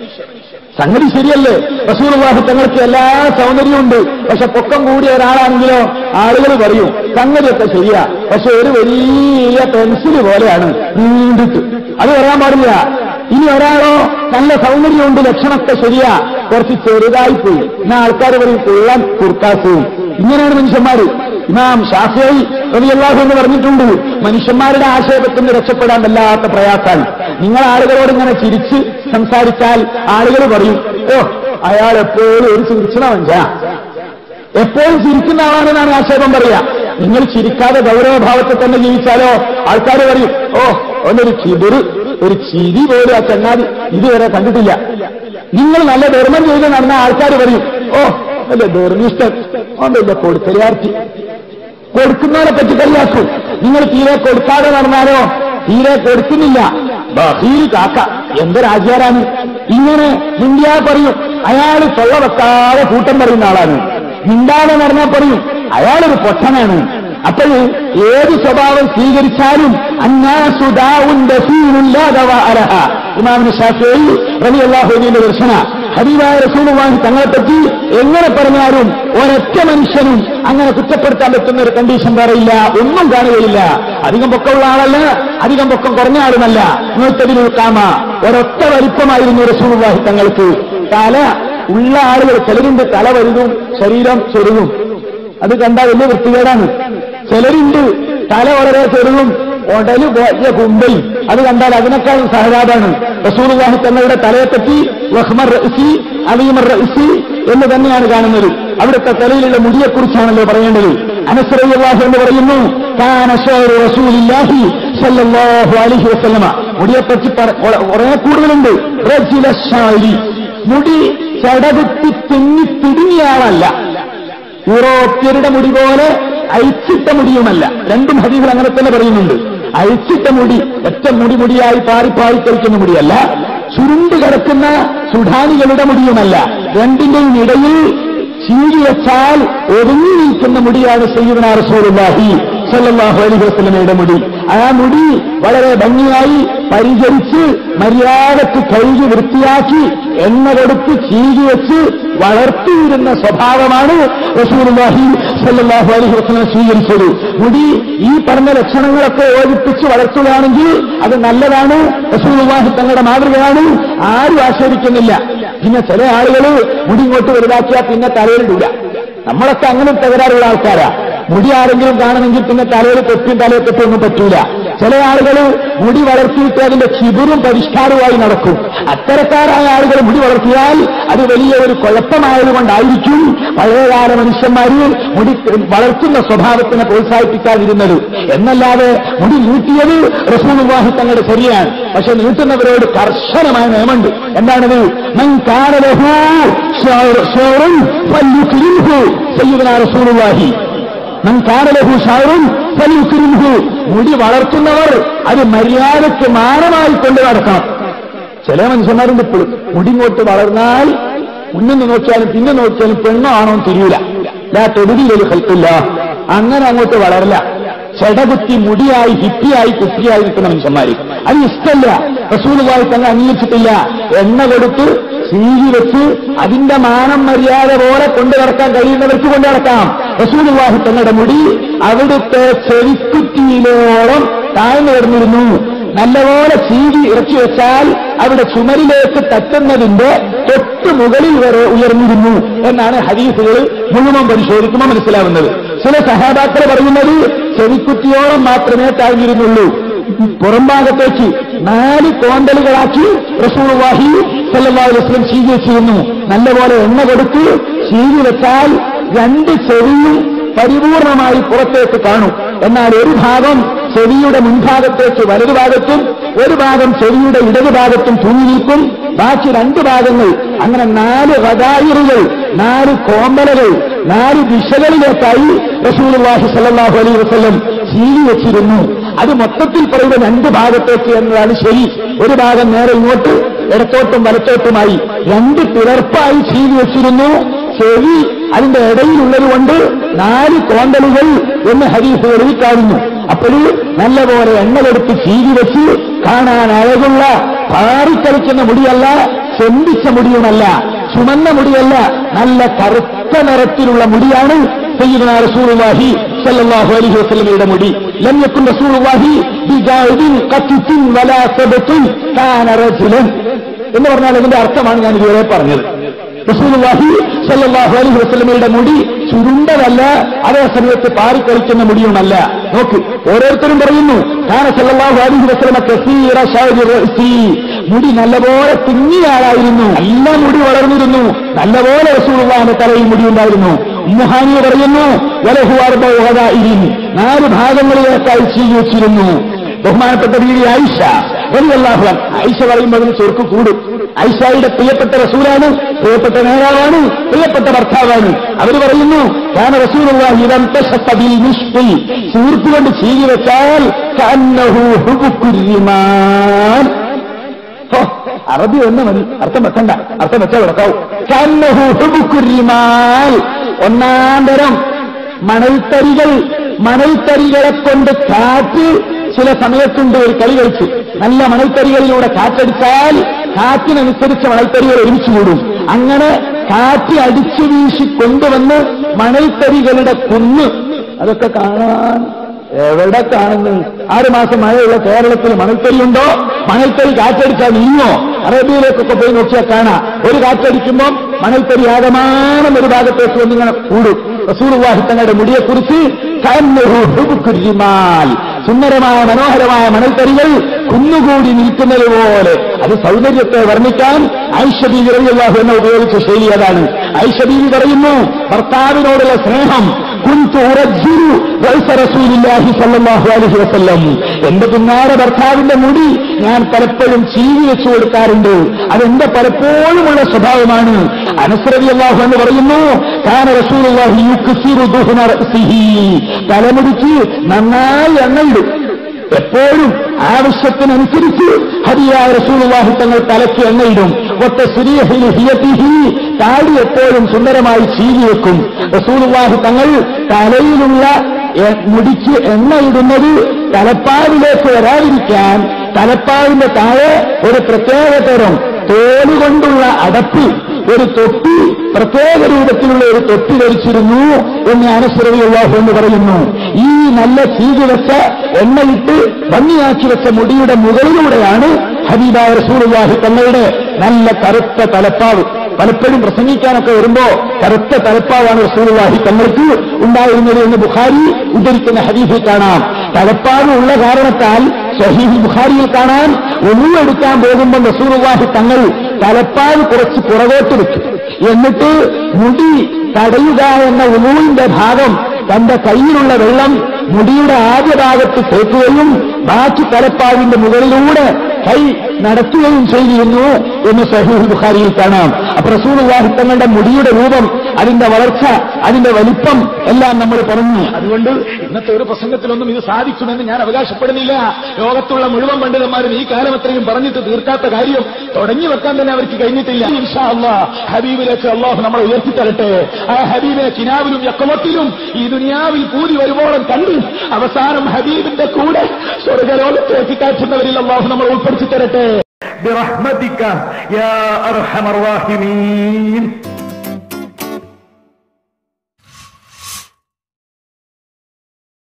C: സംഗതി ശരിയല്ലേ റസൂലുള്ളാഹി തങ്ങൾക്ക് എല്ലാ സൗന്ദര്യമുണ്ട് പക്ഷെ പൊക്കം കൂടിയ ഒരാളാണെങ്കിലോ ആളുകൾ പറയും സംഗതിയൊക്കെ ശരിയാ പക്ഷെ ഒരു വലിയ പെൻസിൽ പോലെയാണ് നീണ്ടിട്ട് അത് പറയാൻ പാടില്ല ഇനി ഒരാളോ നല്ല സൗന്ദര്യമുണ്ട് ലക്ഷണമൊക്കെ ശരിയാ കുറച്ച് ചെറുതായി പോയി എന്നാ ആൾക്കാർ പറയും കൊള്ളാൻ കുർക്കാസും ഇങ്ങനെയാണ് മനുഷ്യന്മാര് ഇമാം ഷാഫിയായി റളിയല്ലാഹു എന്ന് പറഞ്ഞിട്ടുണ്ട് മനുഷ്യന്മാരുടെ ആശയത്തിന് രക്ഷപ്പെടാൻ വല്ലാത്ത പ്രയാസാണ് നിങ്ങൾ ആളുകളോട് ഇങ്ങനെ ചിരിച്ച് സംസാരിച്ചാൽ ആളുകൾ പറയും ഓ അയാൾ എപ്പോഴും ഒരു ചിരിച്ചണ മനുഷ്യ എപ്പോഴും ചിരിക്കുന്ന ആളാണെന്നാണ് ആക്ഷേപം പറയാ നിങ്ങൾ ചിരിക്കാതെ ഗൗരവഭാവത്തിൽ തന്നെ ജീവിച്ചാലോ ആൾക്കാർ പറയും ഓ ഒന്നൊരു ചിബിറ് ഒരു ചിരി പോലും ആ ചങ്ങാതി ഇതുവരെ കണ്ടിട്ടില്ല നിങ്ങൾ നല്ല ധർമ്മം ചെയ്ത് നടന്ന ആൾക്കാർ പറയും ഓ അല്ല ധർമ്മിഷ്ടൻ ഒന്നല്ല കൊടുക്കലാർത്തി കൊടുക്കുന്നവരെ പറ്റി കളിയാക്കും നിങ്ങൾ തീരെ കൊടുക്കാതെ നടന്നാലോ തീരെ കൊടുക്കുന്നില്ല ബഹീൽ കാക്ക എന്ത് രാജ്യാരാണ് ഇങ്ങനെ മിണ്ടിയാ പറയും അയാൾ തൊള്ള വെക്കാതെ കൂട്ടം പറയുന്ന ആളാണ് മിണ്ടാതെ നടന്നാൽ പറയും അയാളൊരു പൊട്ടനാണ് അപ്പോൾ ഏത് സ്വഭാവം സ്വീകരിച്ചാലും അന്നാസുദാവുന്റെ ഇമാമിന് ഷാഫി റബി അള്ളാഹുവിന്റെ ദർശന ഹബീബായ റസൂലുള്ളാഹി തങ്ങളെ പറ്റി എങ്ങനെ പറഞ്ഞാലും ഒരൊറ്റ മനുഷ്യനും അങ്ങനെ കുറ്റപ്പെടുത്താൻ പറ്റുന്ന ഒരു കണ്ടീഷൻ പറയില്ല ഒന്നും കാണുകയില്ല അധികം പൊക്കമുള്ള ആളല്ല അധികം പൊക്കം കുറഞ്ഞ ആളുമല്ല നൂറ്റതിൽ ഉൾക്കാമ ഒരൊറ്റ വലിപ്പമായിരുന്നു റസൂലുള്ളാഹി തങ്ങൾക്ക് തല ഉള്ള ആളുകൾ ചിലരിന്റെ തല വലുതും ശരീരം ചെറുതും അത് കണ്ടാൽ വലിയ വൃത്തികേടാണ് ചിലരുണ്ട് തല വളരെ ചെറുതും ഉടല് വലിയ കുമ്പയും അത് കണ്ടാൽ അതിനേക്കാളും സഹജാതാണ് റസൂലുള്ളാഹി തങ്ങളുടെ തലയെപ്പറ്റി വഹ്മർ റഇസി അലീമർ റഇസി എന്ന് തന്നെയാണ് കാണുന്നത് അവിടുത്തെ തലയിലുള്ള മുടിയെക്കുറിച്ചാണല്ലോ പറയേണ്ടത് അനസ്രല്ലാഹു എന്ന് പറയുന്നു കാന ഷഅറു റസൂലില്ലാഹി സല്ലല്ലാഹു അലൈഹി വസല്ലമ മുടിയെപ്പറ്റി പറ- കുറെ കൂടുതലുണ്ട് റജില ഷാരി മുടി ചടകുത്തി തിന്നി തിടുങ്ങിയ ആളല്ല യൂറോപ്യരുടെ മുടി പോലെ അയച്ചിട്ട മുടിയുമല്ല രണ്ടും ഹരികൾ അങ്ങനെ തന്നെ പറയുന്നുണ്ട് അയച്ചിട്ട മുടി ഒറ്റ മുടി മുടിയായി പാറി പാറി കളിക്കുന്ന മുടിയല്ല ചുരുണ്ട് കിടക്കുന്ന സുഡാനികളുടെ മുടിയുമല്ല രണ്ടിന്റെയും ഇടയിൽ ചീരി വെച്ചാൽ ഒതുങ്ങി നിൽക്കുന്ന മുടിയാണ് സയ്യിദന റസൂലുള്ളാഹി സല്ലല്ലാഹു അലൈഹി വസല്ലമയുടെ മുടി ആ മുടി വളരെ ഭംഗിയായി പരിചരിച്ച് മര്യാദക്ക് കഴുകി വൃത്തിയാക്കി എണ്ണ കൊടുത്ത് ചീകി വെച്ച് വളർത്തിയിരുന്ന സ്വഭാവമാണ് റസൂലുള്ളാഹി സല്ലല്ലാഹു അലൈഹി വസല്ലം സ്വീകരിച്ചത് മുടി ഈ പറഞ്ഞ ലക്ഷണങ്ങളൊക്കെ ഓടിപ്പിച്ച് വളർത്തുകയാണെങ്കിൽ അത് നല്ലതാണ് റസൂലുള്ളാഹി തങ്ങളുടെ മാതൃകയാണ് ആരും ആശ്രയിക്കുന്നില്ല പിന്നെ ചില ആളുകൾ മുടി ഇങ്ങോട്ട് വലുതാക്കിയാൽ പിന്നെ തലയിലിടൂല നമ്മളൊക്കെ അങ്ങനെ തകരാറുള്ള ആൾക്കാരാ മുടി ആരെങ്കിലും കാണണമെങ്കിൽ പിന്നെ തലയിൽ തൊപ്പിയും തലയിൽ തൊപ്പിയൊന്നും പറ്റൂല ചില ആളുകൾ മുടി വളർത്തിയിട്ട് അതിന്റെ ചിബുറും പരിഷ്കാരവുമായി നടക്കും അത്തരക്കാരായ ആളുകൾ മുടി വളർത്തിയാൽ അത് വലിയ ഒരു കുഴപ്പമായതുകൊണ്ടായിരിക്കും പഴയകാല മനുഷ്യന്മാര് മുടി വളർത്തുന്ന സ്വഭാവത്തിനെ പ്രോത്സാഹിപ്പിക്കാതിരുന്നത് എന്നല്ലാതെ മുടി നീട്ടിയത് റസൂലുള്ളാഹി തങ്ങളുടെ ശരിയാണ് പക്ഷെ നീട്ടുന്നവരോട് കർശനമായ നിയമമുണ്ട് എന്താണത് മൻ കാന ലഹു ഷൗറുൻ ഫല്യുക്രിംഹു സയ്യിദുനാ റസൂലുള്ളാഹി മൻ കാന ലഹു ഷൗറുൻ ഫല്യുക്രിംഹു മുടി വളർത്തുന്നവർ അത് മര്യാദയ്ക്ക് മാനമായി കൊണ്ട് നടക്കണം ചില മനുഷ്യന്മാരുണ്ട് ഇപ്പോഴും മുടിങ്ങോട്ട് വളർന്നാൽ മുന്നിന്ന് നോക്കിയാലും പിന്നെ നോക്കിയാലും പെണ്ണോ ആണോ എന്ന് തിരിയൂല ലാ തൊടുതിയിലൊരു കൽപ്പില്ല അങ്ങനെ അങ്ങോട്ട് വളരില്ല ചെടകുത്തി മുടിയായി ഹിപ്പിയായി കുപ്പിയായി നിൽക്കുന്ന മനുഷ്യന്മാര് അത് ഇഷ്ടമല്ല റസൂലുമായി തന്നെ അംഗീകരിച്ചിട്ടില്ല എണ്ണ കൊടുത്ത് സീരി വെച്ച് അതിന്റെ മാനം മര്യാദ പോലെ കൊണ്ടു നടക്കാൻ കഴിയുന്നവർക്ക് കൊണ്ടു നടക്കാം റസൂലുവാഹി തങ്ങളുടെ മുടി അവിടുത്തെ ചെവിക്കുറ്റിയിലോളം താഴ്ന്നു കിടന്നിരുന്നു നല്ലപോലെ ചീവി ഇറക്കി വെച്ചാൽ അവിടെ ചുമരിലേക്ക് തട്ടുന്നതിന്റെ തൊട്ട് മുകളിൽ വരെ ഉയർന്നിരുന്നു എന്നാണ് ഹദീസുകൾ മുഴുവൻ പരിശോധിക്കുമ്പോൾ മനസ്സിലാവുന്നത് ചില സഹാബാക്കൾ പറയുന്നത് ചെവിക്കുറ്റിയോളം മാത്രമേ താഴ്ന്നിരുന്നുള്ളൂ പുറംഭാഗത്തേക്ക് നാല് കോണ്ടലുകളാക്കി റസൂൾവാഹി സല്ലല്ലാഹു അലൈഹി വസല്ലം ചീവി വെച്ചിരുന്നു നല്ലപോലെ എണ്ണ കൊടുത്ത് ചീവി വെച്ചാൽ രണ്ട് ചെവിയും പരിപൂർണമായി പുറത്തേക്ക് കാണും എന്നാൽ ഒരു ഭാഗം ചെവിയുടെ മുൻഭാഗത്തേക്ക് വലതുഭാഗത്തും ഒരു ഭാഗം ചെവിയുടെ ഇടതുഭാഗത്തും തൂങ്ങി നിൽക്കും ബാക്കി രണ്ട് ഭാഗങ്ങൾ അങ്ങനെ നാല് റദായിറുകൾ നാല് കോമ്പലകൾ നാല് ദിശകളിലേക്കായി റസൂലുള്ളാഹി സല്ലല്ലാഹു അലൈഹി വസല്ലം ചീവി വെച്ചിരുന്നു അത് മൊത്തത്തിൽ പറയുന്ന രണ്ട് ഭാഗത്തേക്ക് എന്നതാണ് ശരി ഒരു ഭാഗം നേരെ ഇങ്ങോട്ട് ഇടത്തോട്ടും വലത്തോട്ടുമായി രണ്ട് പിളർപ്പായി ചീവി വെച്ചിരുന്നു ചെവി അതിന്റെ ഇടയിലുള്ളത് കൊണ്ട് നാല് കോണ്ടലുകൾ എന്ന് ഹരീഫുകളിൽ കാണുന്നു അപ്പോൾ നല്ലപോലെ എണ്ണ കൊടുത്ത് ചീവി വെച്ച് കാണാൻ അഴകുള്ള പാറിക്കളിക്കുന്ന മുടിയല്ല ചെമ്പിച്ച മുടിയുമല്ല ചുമന്ന മുടിയല്ല നല്ല കറുത്ത നിറത്തിലുള്ള മുടിയാണ് സയ്യിദുനാ റസൂലുള്ളാഹി സല്ലല്ലാഹു അലൈഹി വസല്ലമയുടെ മുടി ലം യകുൻ റസൂലുള്ളാഹി ബിജാഇദിൻ ഖത്തിൻ വലാ സബത്തിൻ കാന റജുലൻ എന്ന് പറഞ്ഞാൽ ഇതിന്റെ അർത്ഥമാണ് ഞാൻ ഇതുവരെ പറഞ്ഞത് റസൂലുള്ളാഹി സല്ലല്ലാഹു അലൈഹി വസല്ലമയുടെ മുടി ചുരുണ്ടതല്ല അതേ സമയത്ത് പാറിക്കളിക്കുന്ന മുടിയുമല്ല നോക്ക് ഓരോരുത്തരും പറയുന്നു കാന സല്ലല്ലാഹു അലൈഹി വസല്ലമ കസീറ ശൗരി റഅസി മുടി നല്ലപോലെ തിങ്ങിയ ആളായിരുന്നു നല്ല മുടി വളർന്നിരുന്നു നല്ലപോലെ റസൂലുള്ളാഹിന്റെ തലയിൽ മുടി ഉണ്ടായിരുന്നു മുഹാനി പറയുന്നു വലഹു അർബഉ ഗദാഇരിൻ നാല് ഭാഗങ്ങളിലേക്കായി ചെയ്തു വെച്ചിരുന്നു ബഹുമാനപ്പെട്ട ബീവി ആയിഷ വലിയല്ലാഹു ആയിഷ പറയുമ്പോൾ അതിന് ചൊർക്ക് കൂടും ഐഷായുടെ പ്രിയപ്പെട്ട റസൂലാണ് പ്രിയപ്പെട്ട നേതാവാണ് പ്രിയപ്പെട്ട ഭർത്താവാണ് അവർ പറയുന്നു ഞാൻ റസൂലുള്ള ഇതം സുഹൃത്തുകൊണ്ട് ചീകി വെച്ചാൽ കന്നഹു ഹുബുക്കുരിമാൻ ഹോ, അറബി ഒന്ന് മതി അർത്ഥം വെക്കണ്ട അർത്ഥം വെച്ചാൽ വിളക്കാവും കന്നഹു ഹുബുക്കുരിമാൽ ഒന്നാം തരം മണൽത്തരികൾ മണൽത്തരികളെ കൊണ്ട് കാറ്റ് ചില സമയത്തുണ്ട് ഒരു കളി കളിച്ചു നല്ല മണൽത്തരികളിലൂടെ കാറ്റടിച്ചാൽ കാറ്റിനനുസരിച്ച് മണൽത്തരികൾ ഒരുമിച്ച് കൂടും അങ്ങനെ കാറ്റ് അടിച്ചു വീശി കൊണ്ടുവന്ന് മണൽത്തരികളുടെ കുന്ന് അതൊക്കെ കാണാൻ എവിടെ കാണുന്നു ആറ് മാസം മഴയുള്ള കേരളത്തിൽ മണൽത്തരിയുണ്ടോ മണൽത്തരി കാറ്റടിച്ചാൽ നീങ്ങോ അറേബ്യയിലേക്കൊക്കെ പോയി നോക്കിയാൽ കാണാം ഒരു കാറ്റടിക്കുമ്പോൾ മണൽത്തരി ആകമാനം ഒരു ഭാഗത്തേക്ക് വന്നിങ്ങനെ കൂടും റസൂർവാഹി തങ്ങളുടെ മുടിയെക്കുറിച്ച് കന്നുഹുബുക്കുരിമാൽ സുന്ദരമായ മനോഹരമായ മണൽത്തരികൾ കുന്നുകൂടി നിൽക്കുന്നത് പോലെ അത് സൗന്ദര്യത്തെ വർണ്ണിക്കാൻ ഐഷബീവി റളിയല്ലാഹു എന്ന ഉപയോഗിച്ച ശൈലി അതാണ് ഐഷബീവി പറയുന്നു ഭർത്താവിനോടുള്ള സ്നേഹം കുന്തു ഉറജ്ജിരു റൈസ റസൂലില്ലാഹി സല്ലല്ലാഹു അലൈഹി വസല്ലം എന്റെ പിന്നാര ഭർത്താവിന്റെ മുടി ഞാൻ പലപ്പോഴും ചീവി വെച്ചു കൊടുക്കാറുണ്ട് അതെന്റെ പലപ്പോഴുമുള്ള സ്വഭാവമാണ് അനസ്രവി അള്ളാഹു എന്ന് പറയുന്നു കാന റസൂലുള്ളാഹി യുക്സിറു ദുഹ്ന റഅസിഹി തലമുടിക്ക് നന്നായി എണ്ണയിടും എപ്പോഴും ആവശ്യത്തിനനുസരിച്ച് ഹരിയായ റസൂലുള്ളാഹി തങ്ങൾ തലയ്ക്ക് എണ്ണയിടും ഒറ്റ സുരീഹിൽ ഹിയത്തിഹി താടി എപ്പോഴും സുന്ദരമായി ചീവി വെക്കും റസൂലുള്ളാഹി തങ്ങൾ തലയിലുള്ള എ- മുടിക്ക് എണ്ണയിടുന്നത് തലപ്പാവിലേക്ക് വരാതിരിക്കാൻ തലപ്പാവിന്റെ താഴെ ഒരു പ്രത്യേക തരം തോലുകൊണ്ടുള്ള അടപ്പ് ഒരു തൊപ്പി പ്രത്യേക രൂപത്തിലുള്ള ഒരു തൊപ്പി ധരിച്ചിരുന്നു എന്ന് അനസ്വരവിയുള്ളാഹു എന്ന് പറയുന്നു ഈ നല്ല ചീകി വെച്ച എണ്ണയിട്ട് ഭംഗിയാക്കി വെച്ച മുടിയുടെ മുകളിലൂടെയാണ് ഹബീബായ റസൂലുള്ളാഹി തങ്ങളുടെ നല്ല കറുത്ത തലപ്പാവ് പലപ്പോഴും പ്രസംഗിക്കാനൊക്കെ വരുമ്പോ കറുത്ത തലപ്പാവാണ് റസൂലുള്ളാഹി തങ്ങൾക്ക് ഉണ്ടായിരുന്നത് എന്ന് ബുഖാരി ഉദ്ധരിക്കുന്ന ഹദീസിൽ കാണാം തലപ്പാവ് ഉള്ള കാരണത്താൽ സഹീഹ് ബുഖാരിയിൽ കാണാൻ ഒന്നു എടുക്കാൻ പോകുമ്പോൾ റസൂലുള്ളാഹി തങ്ങൾ തലപ്പാവ് കുറച്ച് പുറകോട്ട് വെക്കും എന്നിട്ട് മുടി തടയുക എന്ന ഉണുവിന്റെ ഭാഗം തന്റെ കയ്യിലുള്ള വെള്ളം മുടിയുടെ ആദ്യ ഭാഗത്ത് തേക്കുകയും ബാക്കി തലപ്പാവിന്റെ മുകളിലൂടെ കൈ നടത്തുകയും ചെയ്തിരുന്നു എന്ന് സഹീഹ് ബുഖാരിയിൽ കാണാം അപ്പൊ റസൂലുള്ളാഹി തങ്ങളുടെ മുടിയുടെ രൂപം അതിന്റെ വളർച്ച അതിന്റെ വലിപ്പം എല്ലാം നമ്മൾ പറഞ്ഞു അതുകൊണ്ട് ഇന്നത്തെ ഒരു പ്രസംഗത്തിലൊന്നും ഇത് സാധിക്കുമെന്ന് ഞാൻ അവകാശപ്പെടുന്നില്ല ലോകത്തുള്ള മുഴുവൻ പണ്ഡിതന്മാരും ഈ കാലം അത്രയും പറഞ്ഞിട്ട് തീർക്കാത്ത കാര്യം തുടങ്ങി വെക്കാൻ തന്നെ അവർക്ക് കഴിഞ്ഞിട്ടില്ല ഇൻഷാ അല്ലാ ഹബീബിലേക്ക് അള്ളാഹു നമ്മളെ ഉയർത്തിത്തരട്ടെ ആ ഹബീബിനെ കിനാവിലും യക്കമത്തിലും ഈ ദുനിയാവിൽ കൂടി വരുവോളം കണ്ട് അവസാനം ഹബീബിന്റെ കൂടെ സ്വർഗലോകത്തേക്ക് കയറ്റുന്നവരിൽ അള്ളാഹു നമ്മൾ ഉൾപ്പെടുത്തി തരട്ടെ
D: برحمتك يا أرحم الراحمين